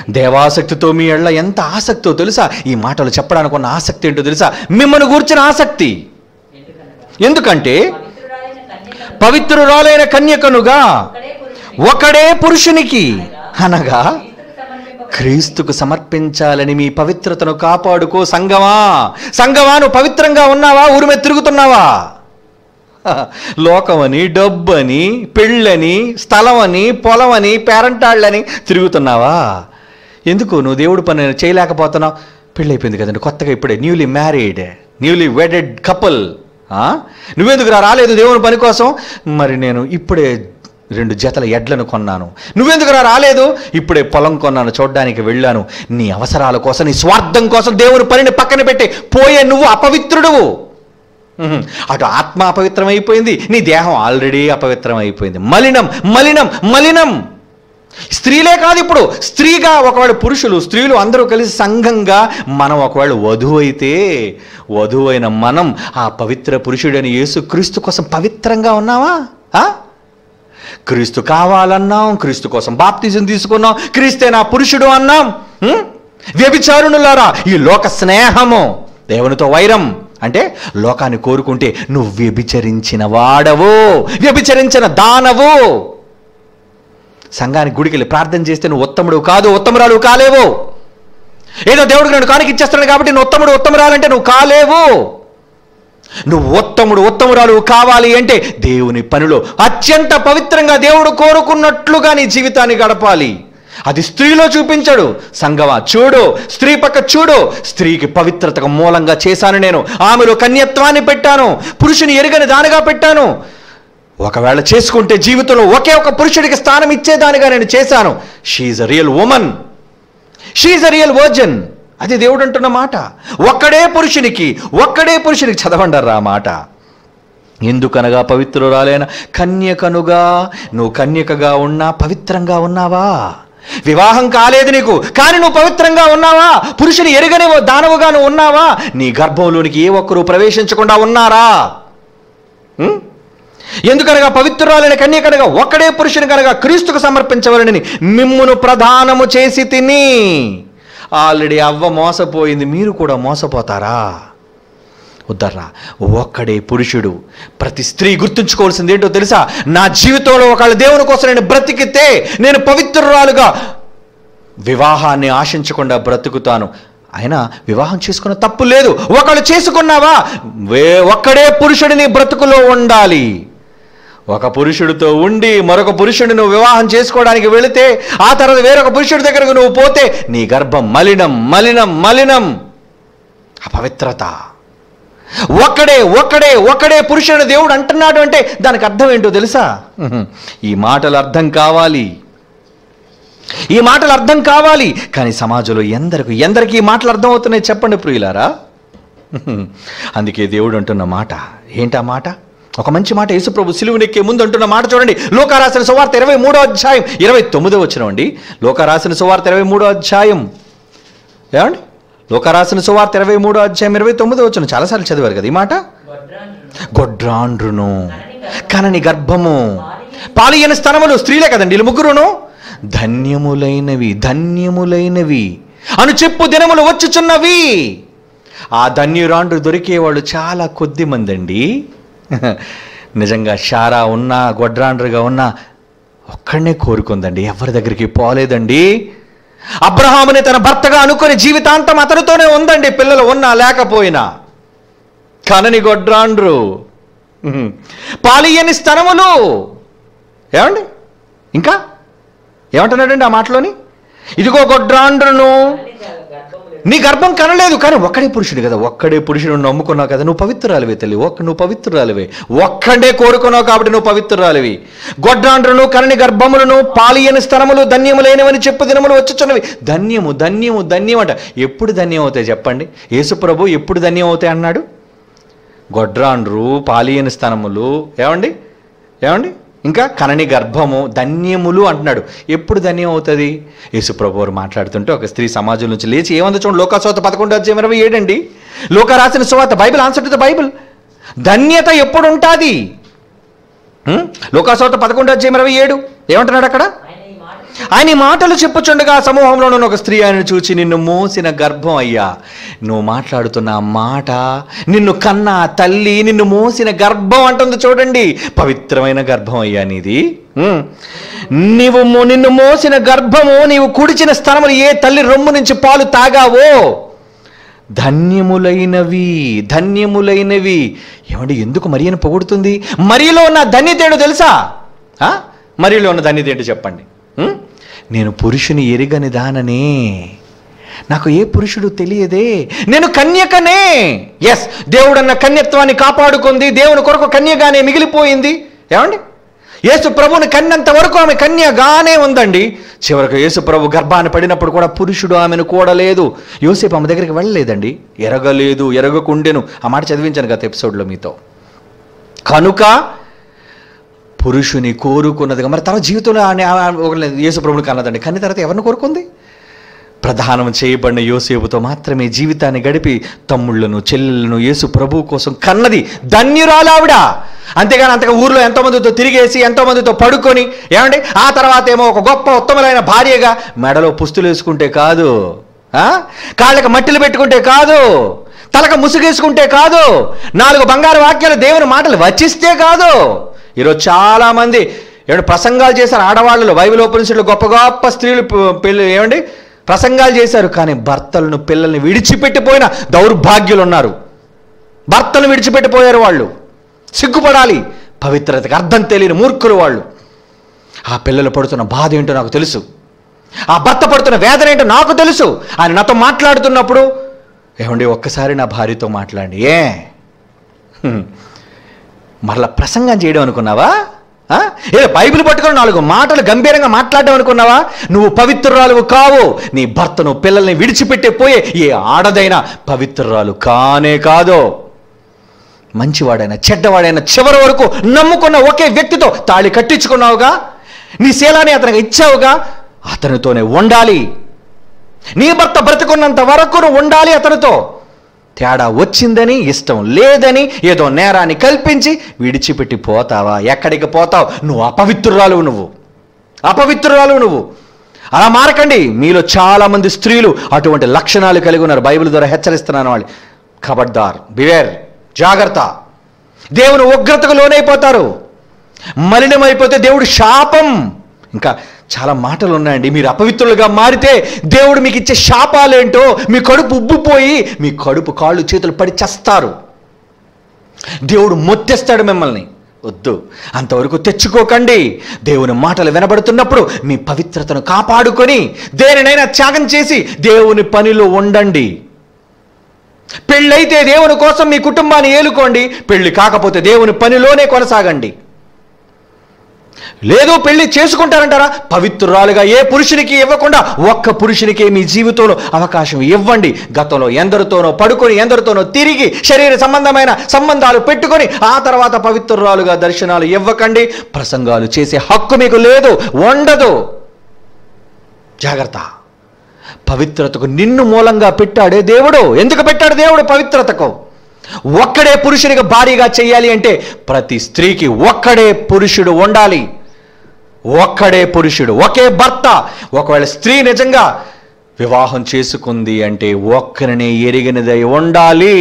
దేవాసక్తితో మీ ఎళ్ళ ఎంత ఆసక్తో తెలుసా ఈ మాటలు చెప్పడానికి ఉన్న ఆసక్తి ఏంటో తెలుసా మిమ్మల్ని గూర్చిన ఆసక్తి ఎందుకనగా ఎందుకంటే పవిత్రురాలైన కన్యకను పవిత్రురాలైన కన్యకనుగా ఒక్కడే పురుషుని ఒకడే పురుషునికి అనగా క్రీస్తుకు సమర్పింపబడి క్రీస్తుకు సమర్పించాలని మీ పవిత్రతను కాపాడుకో సంగమా సంగమా నువ్వు పవిత్రంగా ఉన్నావా ఊరి మీద తిరుగుతున్నావా హ, లోకమని డబ్బని పెళ్ళని స్థలమని పొలమని పేరంటాళ్ళని తిరుగుతున్నావా ఎందుకు నువ్వు దేవుడు పని చేయలేకపోతున్నావు పెళ్ళైపోయింది కదండి కొత్తగా ఇప్పుడే newly married newly wedded couple నువ్వెందుకు రా రాలేదు దేవుని పని కోసం మరి నేను ఇప్పుడే రెండు జతల ఎడ్లను కొన్నాను నువ్వెందుకు రా రాలేదు ఇప్పుడే పొలం కొన్నాను చూడడానికి వెళ్ళాను నీ అవసరాల కోసం నీ స్వార్థం కోసం దేవుని పనిని పక్కన పెట్టి పోయే నువ్వు అపవిత్రుడువు ఉహుం. అటు ఆత్మ అపవిత్రం అయిపోయింది నీ దేహం ఆల్రెడీ అపవిత్రం అయిపోయింది మలినం మలినం మలినం స్త్రీలే కాదు ఇప్పుడు స్త్రీగా ఒకవేళ పురుషులు స్త్రీలు అందరూ కలిసి సంఘంగా మనం ఒకవేళ వధువు అయితే వధువు అయిన మనం ఆ పవిత్ర పురుషుడైన యేసు క్రీస్తు కోసం పవిత్రంగా ఉన్నావా ఆ? క్రీస్తు కావాలన్నాం క్రీస్తు కోసం బాప్తిజం తీసుకున్నాం క్రీస్తే నా పురుషుడు అన్నాం ఉం? వ్యభిచారుణులారా ఈ లోక స్నేహము దేవునితో వైరం అంటే లోకాన్ని కోరుకుంటే నువ్వు వ్యభిచరించిన వాడవు వ్యభిచరించిన దానవు సంఘానికి గుడికి వెళ్ళి ప్రార్థన చేస్తే నువ్వు ఉత్తముడు కాదు ఉత్తమురాలు కాలేవు ఏదో దేవుడికి నేను కానికి ఇచ్చేస్తున్నాడు కాబట్టి నువ్వు ఉత్తముడు ఉత్తమురాలంటే నువ్వు కాలేవు నువ్వు ఉత్తముడు ఉత్తమురాలు కావాలి అంటే దేవుని పనిలో అత్యంత పవిత్రంగా దేవుడు కోరుకున్నట్లుగా నీ జీవితాన్ని గడపాలి అది స్త్రీలో చూపించాడు సంగమా చూడు స్త్రీ పక్క చూడు స్త్రీకి పవిత్రతకు మూలంగా చేశాను నేను ఆమెలో కన్యత్వాన్ని పెట్టాను పురుషుని ఎరుగని దానిగా పెట్టాను ఒకవేళ చేసుకుంటే జీవితంలో ఒకే ఒక పురుషుడికి స్థానం ఇచ్చేదానిగా నేను చేశాను she's a real woman she's a real virgin అది దేవుడు అంటున్న మాట ఒక్కడే పురుషునికి ఒక్కడే పురుషునికి చదవండర్రా ఆ మాట ఎందుకనగా పవిత్రురాలైన కన్యకనుగా నువ్వు కన్యకగా ఉన్నా పవిత్రంగా ఉన్నావా వివాహం కాలేదు నీకు కానీ నువ్వు పవిత్రంగా ఉన్నావా పురుషుని ఎరుగని ఓ దానవుగా నువ్వు ఉన్నావా నీ గర్భంలోనికి ఏ ఒక్కరూ ప్రవేశించకుండా ఉన్నారా ఉం? ఎందుకనగా పవిత్రురాలైన కన్యకనగా ఒక్కడే పురుషుని కనుక క్రీస్తుకు సమర్పించవలనని మిమ్మును ప్రధానము చేసి తిని ఆల్రెడీ అవ్వ మోసపోయింది మీరు కూడా మోసపోతారా వద్దర్రా ఒక్కడే పురుషుడు ప్రతి స్త్రీ గుర్తుంచుకోవాల్సింది ఏంటో తెలుసా నా జీవితంలో ఒకళ్ళ దేవుని కోసం నేను బ్రతికితే నేను పవిత్రురాలుగా వివాహాన్ని ఆశించకుండా బ్రతుకుతాను అయినా వివాహం చేసుకున్న తప్పు లేదు ఒకళ్ళు చేసుకున్నావా వే ఒక్కడే పురుషుడి నీ బ్రతుకులో ఉండాలి ఒక పురుషుడితో ఉండి మరొక పురుషుడిని నువ్వు వివాహం చేసుకోవడానికి వెళితే ఆ తర్వాత వేరొక పురుషుడి దగ్గరకు నువ్వు పోతే నీ గర్భం మలినం మలినం మలినం అపవిత్రత ఒక్కడే ఒక్కడే ఒక్కడే పురుషుడు దేవుడు అంటున్నాడు అంటే దానికి అర్థం ఏంటో తెలుసా ఉహుం. ఈ మాటలు అర్థం కావాలి ఈ మాటలు అర్థం కావాలి కానీ సమాజంలో ఎందరికి ఎందరికి ఈ మాటలు అర్థం అవుతున్నాయి చెప్పండి ప్రియులారా ఉహుం. అందుకే దేవుడు అంటున్న మాట ఏంటా మాట ఒక మంచి మాట యేసుప్రభు సిలువునెక్కే ముందు అంటున్న మాట చూడండి లోకారాసిన సువార్త ఇరవై మూడో అధ్యాయం ఇరవై తొమ్మిదో వచ్చిన అండి లోకారాసిన సువార్త ఇరవై మూడో అధ్యాయం ఏమండి లోకరాసిన సువార్త ఇరవై మూడో అధ్యాయం ఇరవై తొమ్మిదో వచ్చిన చాలాసార్లు చదివారు కదా ఈ మాట గొడ్రాండ్రును గొడ్రాండ్రును కనని గర్భము పాలియని స్థనములు స్త్రీలే కదండి వీళ్ళు ముగ్గురును ధన్యములైనవి ధన్యములైనవి అను చెప్పు దినములు వచ్చుచున్నవి ఆ ధన్యురాండ్రు దొరికేవాళ్ళు చాలా కొద్ది మంది అండి నిజంగా షారా ఉన్నా గొడ్రాండ్రుగా ఉన్నా ఒక్కడనే కోరుకుందండి ఎవరి దగ్గరికి పోలేదండి అబ్రహాముని తన భర్తగా అనుకుని జీవితాంతం అతనితోనే ఉందండి పిల్లలు ఉన్నా లేకపోయినా కనని గొడ్రాండ్రు ఉహుం. పాలియని స్తనములు ఏమండి ఇంకా ఏమంటున్నాడండి ఆ మాటలోని ఇదిగో గొడ్రాండ్రును అన్ని గర్భములు నీ గర్భం కనలేదు కానీ ఒక్కడే పురుషుడు కదా ఒక్కడే పురుషుడు నమ్ముకున్నావు కదా నువ్వు పవిత్రురాలివే తల్లి ఒక్క నువ్వు పవిత్రురాలివే ఒక్కడే కోరుకున్నావు కాబట్టి నువ్వు పవిత్రురాలివి గొడ్రాండ్రును కరణి గర్భములను పాలియని స్థనములు ధన్యములైనవని చెప్పు దినములు వచ్చుచున్నవి ధన్యము ధన్యము ధన్యం అంట ఎప్పుడు ధన్యం అవుతాయి చెప్పండి యేసుప్రభు ఎప్పుడు ధన్యం అవుతాయి అన్నాడు గొడ్రాండ్రు పాలియని స్థనములు ఏమండి ఏమండి ఇంకా కనని గర్భము ధన్యములు అంటున్నాడు ఎప్పుడు ధన్యం అవుతుంది యేసుప్రభు వారు మాట్లాడుతుంటే ఒక స్త్రీ సమాజం నుంచి లేచి ఏమంది చూడండి లోకాసోత పదకొండు అధ్యాయం ఇరవై ఏడండి లోక రాసిన సువాత Bible answer to the Bible ధన్యత ఎప్పుడు ఉంటుంది లోకాసోత పదకొండు అధ్యాయం ఇరవై ఏడు ఏమంటున్నాడు అక్కడ ఆయన ఈ మాట ఆయన ఈ మాటలు చెప్పుచుండగా సమూహంలోని ఒక స్త్రీ ఆయన చూచి నిన్ను మోసిన గర్భం అయ్యా నువ్వు మాట్లాడుతున్న ఆ మాట నిన్ను కన్న ఆ తల్లి నిన్ను మోసిన గర్భం అంటుంది చూడండి పవిత్రమైన గర్భం అయ్యా నీది ఉమ్. నీవు మో- నిన్ను మోసిన గర్భము నీవు కుడిచిన స్థలములు ఏ తల్లి రొమ్ము నుంచి పాలు తాగావో ధన్యములైనవి ధన్యములైనవి ఏమండి ఎందుకు మరి అని పొగుడుతుంది మరియలో ఉన్న ధన్యత ఏంటో తెలుసా ఆ? మరియలో ఉన్న ధన్యత ఏంటో చెప్పండి ఉం? నేను పురుషుని ఎరిగని దాననే నాకు ఏ పురుషుడు తెలియదే నేను కన్యకనే ఎస్ దేవుడన్న కన్యత్వాన్ని కాపాడుకుంది దేవుని కొరకు కన్యగానే మిగిలిపోయింది ఏమండి యేసు ప్రభుని కన్నంత వరకు ఆమె కన్యగానే ఉందండి చివరకు యేసు ప్రభు గర్భాన్ని పడినప్పుడు కూడా పురుషుడు ఆమెను కూడలేదు యోసేపు ఆమె దగ్గరికి వెళ్ళలేదండి ఎరగలేదు ఎరగకుండెను ఆ మాట చదివించాను గత ఎపిసోడ్లో మీతో కనుక పురుషుని కోరుకున్నదిగా మరి తర్వాత జీవితంలో ఆమె- ఆమె ఒక యేసు ప్రభుని కన్నదండి కానీ తర్వాత ఎవరిని కోరుకుంది ప్రధానం చేయబడిన యోసేపుతో మాత్రమే జీవితాన్ని గడిపి తమ్ముళ్ళను చెల్లెలను యేసు ప్రభు కోసం కన్నది ధన్యురాలావిడ అంతేగాని అంతగా ఊర్లో ఎంతోమందితో తిరిగేసి ఎంతోమందితో పడుకొని ఏమండి ఆ తర్వాత ఏమో ఒక గొప్ప ఉత్తమమైన భార్యగా మెడలో పుస్తులు వేసుకుంటే కాదు ఆ? కాళ్ళకి మట్టిలు పెట్టుకుంటే కాదు తలకు ముసుగేసుకుంటే కాదు నాలుగు బంగారు వాక్యాలు దేవుని మాటలు వచ్చిస్తే కాదు ఈరోజు చాలా మంది ఏమంటే ప్రసంగాలు చేశారు ఆడవాళ్ళు బైబిల్ ఓపెన్స్లో గొప్ప గొప్ప స్త్రీలు ప- పెళ్ళి ఏమండి ప్రసంగాలు చేశారు కానీ భర్తలను పిల్లల్ని విడిచిపెట్టిపోయిన దౌర్భాగ్యులు ఉన్నారు భర్తను విడిచిపెట్టిపోయారు వాళ్ళు సిగ్గుపడాలి పవిత్రతకి అర్థం తెలియని మూర్ఖులు వాళ్ళు ఆ పిల్లలు పడుతున్న బాధ ఏంటో నాకు తెలుసు ఆ భర్త పడుతున్న వేదన ఏంటో నాకు తెలుసు ఆయన నాతో మాట్లాడుతున్నప్పుడు ఏమండి ఒక్కసారి నా భార్యతో మాట్లాడి ఏ హ్మ్. మరలా ప్రసంగం చేయడం అనుకున్నావా ఆ? ఏదో బైబిల్ పట్టుకొని నాలుగు మాటలు గంభీరంగా మాట్లాడడం అనుకున్నావా నువ్వు పవిత్రురాలు కావు నీ భర్తను పిల్లల్ని విడిచిపెట్టే పోయే ఏ ఆడదైనా పవిత్రురాలు కానే కాదు మంచివాడైనా చెడ్డవాడైనా చివరి వరకు నమ్ముకున్న ఒకే వ్యక్తితో తాళి కట్టించుకున్నావుగా నీ శీలాన్ని అతనికి ఇచ్చావుగా అతనితోనే ఉండాలి నీ భర్త బ్రతికున్నంత వరకు నువ్వు ఉండాలి అతనితో తేడా వచ్చిందని ఇష్టం లేదని ఏదో నేరాన్ని కల్పించి విడిచిపెట్టి పోతావా ఎక్కడికి పోతావు నువ్వు అపవిత్రురాలు నువ్వు అపవిత్రురాలు నువ్వు అలా మారకండి మీలో చాలా మంది స్త్రీలు అటువంటి లక్షణాలు కలిగి ఉన్నారు బైబిల్ ద్వారా హెచ్చరిస్తున్నాను వాళ్ళు ఖబర్దార్ బివేర్ జాగ్రత్త దేవుని ఉగ్రతకు లోనైపోతారు మలినమైపోతే దేవుడు శాపం ఇంకా చాలా మాటలు ఉన్నాయండి మీరు అపవిత్రులుగా మారితే దేవుడు మీకు ఇచ్చే శాపాలేంటో మీ కడుపు ఉబ్బిపోయి మీ కడుపు కాళ్ళు చేతులు పడి చస్తారు దేవుడు మొత్తేస్తాడు మిమ్మల్ని వద్దు అంతవరకు తెచ్చుకోకండి దేవుని మాటలు వినబడుతున్నప్పుడు మీ పవిత్రతను కాపాడుకొని దేనినైనా త్యాగం చేసి దేవుని పనిలో ఉండండి పెళ్ళైతే దేవుని కోసం మీ కుటుంబాన్ని ఏలుకోండి పెళ్లి కాకపోతే దేవుని పనిలోనే కొనసాగండి లేదు పెళ్లి చేసుకుంటారంటారా పవిత్రురాలుగా ఏ పురుషునికి ఇవ్వకుండా ఒక్క పురుషునికే మీ జీవితంలో అవకాశం ఇవ్వండి గతంలో ఎందరితోనో పడుకొని ఎందరితోనో తిరిగి శరీర సంబంధమైన సంబంధాలు పెట్టుకొని ఆ తర్వాత పవిత్రురాలుగా దర్శనాలు ఇవ్వకండి ప్రసంగాలు చేసే హక్కు మీకు లేదు ఉండదు జాగ్రత్త పవిత్రతకు నిన్ను మూలంగా పెట్టాడే దేవుడు ఎందుకు పెట్టాడు దేవుడు పవిత్రతకు ఒక్కడే పురుషునికి భారీగా చేయాలి అంటే ప్రతి స్త్రీకి ఒక్కడే పురుషుడు ఉండాలి ఒక్కడే పురుషుడు ఒకే భర్త ఒకవేళ స్త్రీ నిజంగా వివాహం చేసుకుంది అంటే ఒక్కరినే ఎరిగినదై ఉండాలి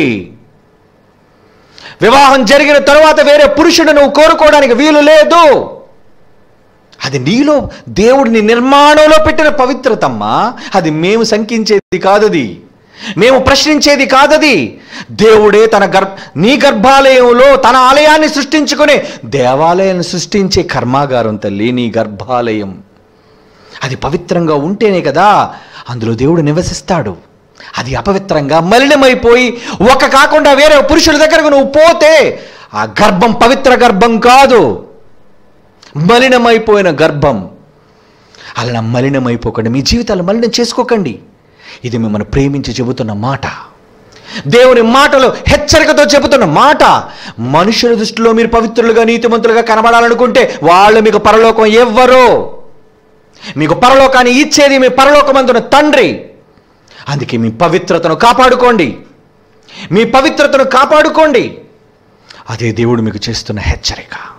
వివాహం జరిగిన తరువాత వేరే పురుషుడు నువ్వు కోరుకోవడానికి వీలు లేదు అది నీలో దేవుడిని నిర్మాణంలో పెట్టిన పవిత్రతమ్మా అది మేము శంకించేది కాదది మేము ప్రశ్నించేది కాదది దేవుడే తన గర్భ నీ గర్భాలయంలో తన ఆలయాన్ని సృష్టించుకుని దేవాలయాన్ని సృష్టించే కర్మాగారం తల్లి నీ గర్భాలయం అది పవిత్రంగా ఉంటేనే కదా అందులో దేవుడు నివసిస్తాడు అది అపవిత్రంగా మలినమైపోయి ఒక కాకుండా వేరే పురుషుల దగ్గరకు నువ్వు పోతే ఆ గర్భం పవిత్ర గర్భం కాదు మలినమైపోయిన గర్భం అలా మలినమైపోకండి మీ జీవితాలు మలినం చేసుకోకండి ఇది మిమ్మల్ని ప్రేమించి చెబుతున్న మాట దేవుని మాటలు హెచ్చరికతో చెబుతున్న మాట మనుషుల దృష్టిలో మీరు పవిత్రులుగా నీతిమంతులుగా కనబడాలనుకుంటే వాళ్ళు మీకు పరలోకం ఎవ్వరు మీకు పరలోకాన్ని ఇచ్చేది మీ పరలోకమందున తండ్రి అందుకే మీ పవిత్రతను కాపాడుకోండి మీ పవిత్రతను కాపాడుకోండి అదే దేవుడు మీకు చేస్తున్న హెచ్చరిక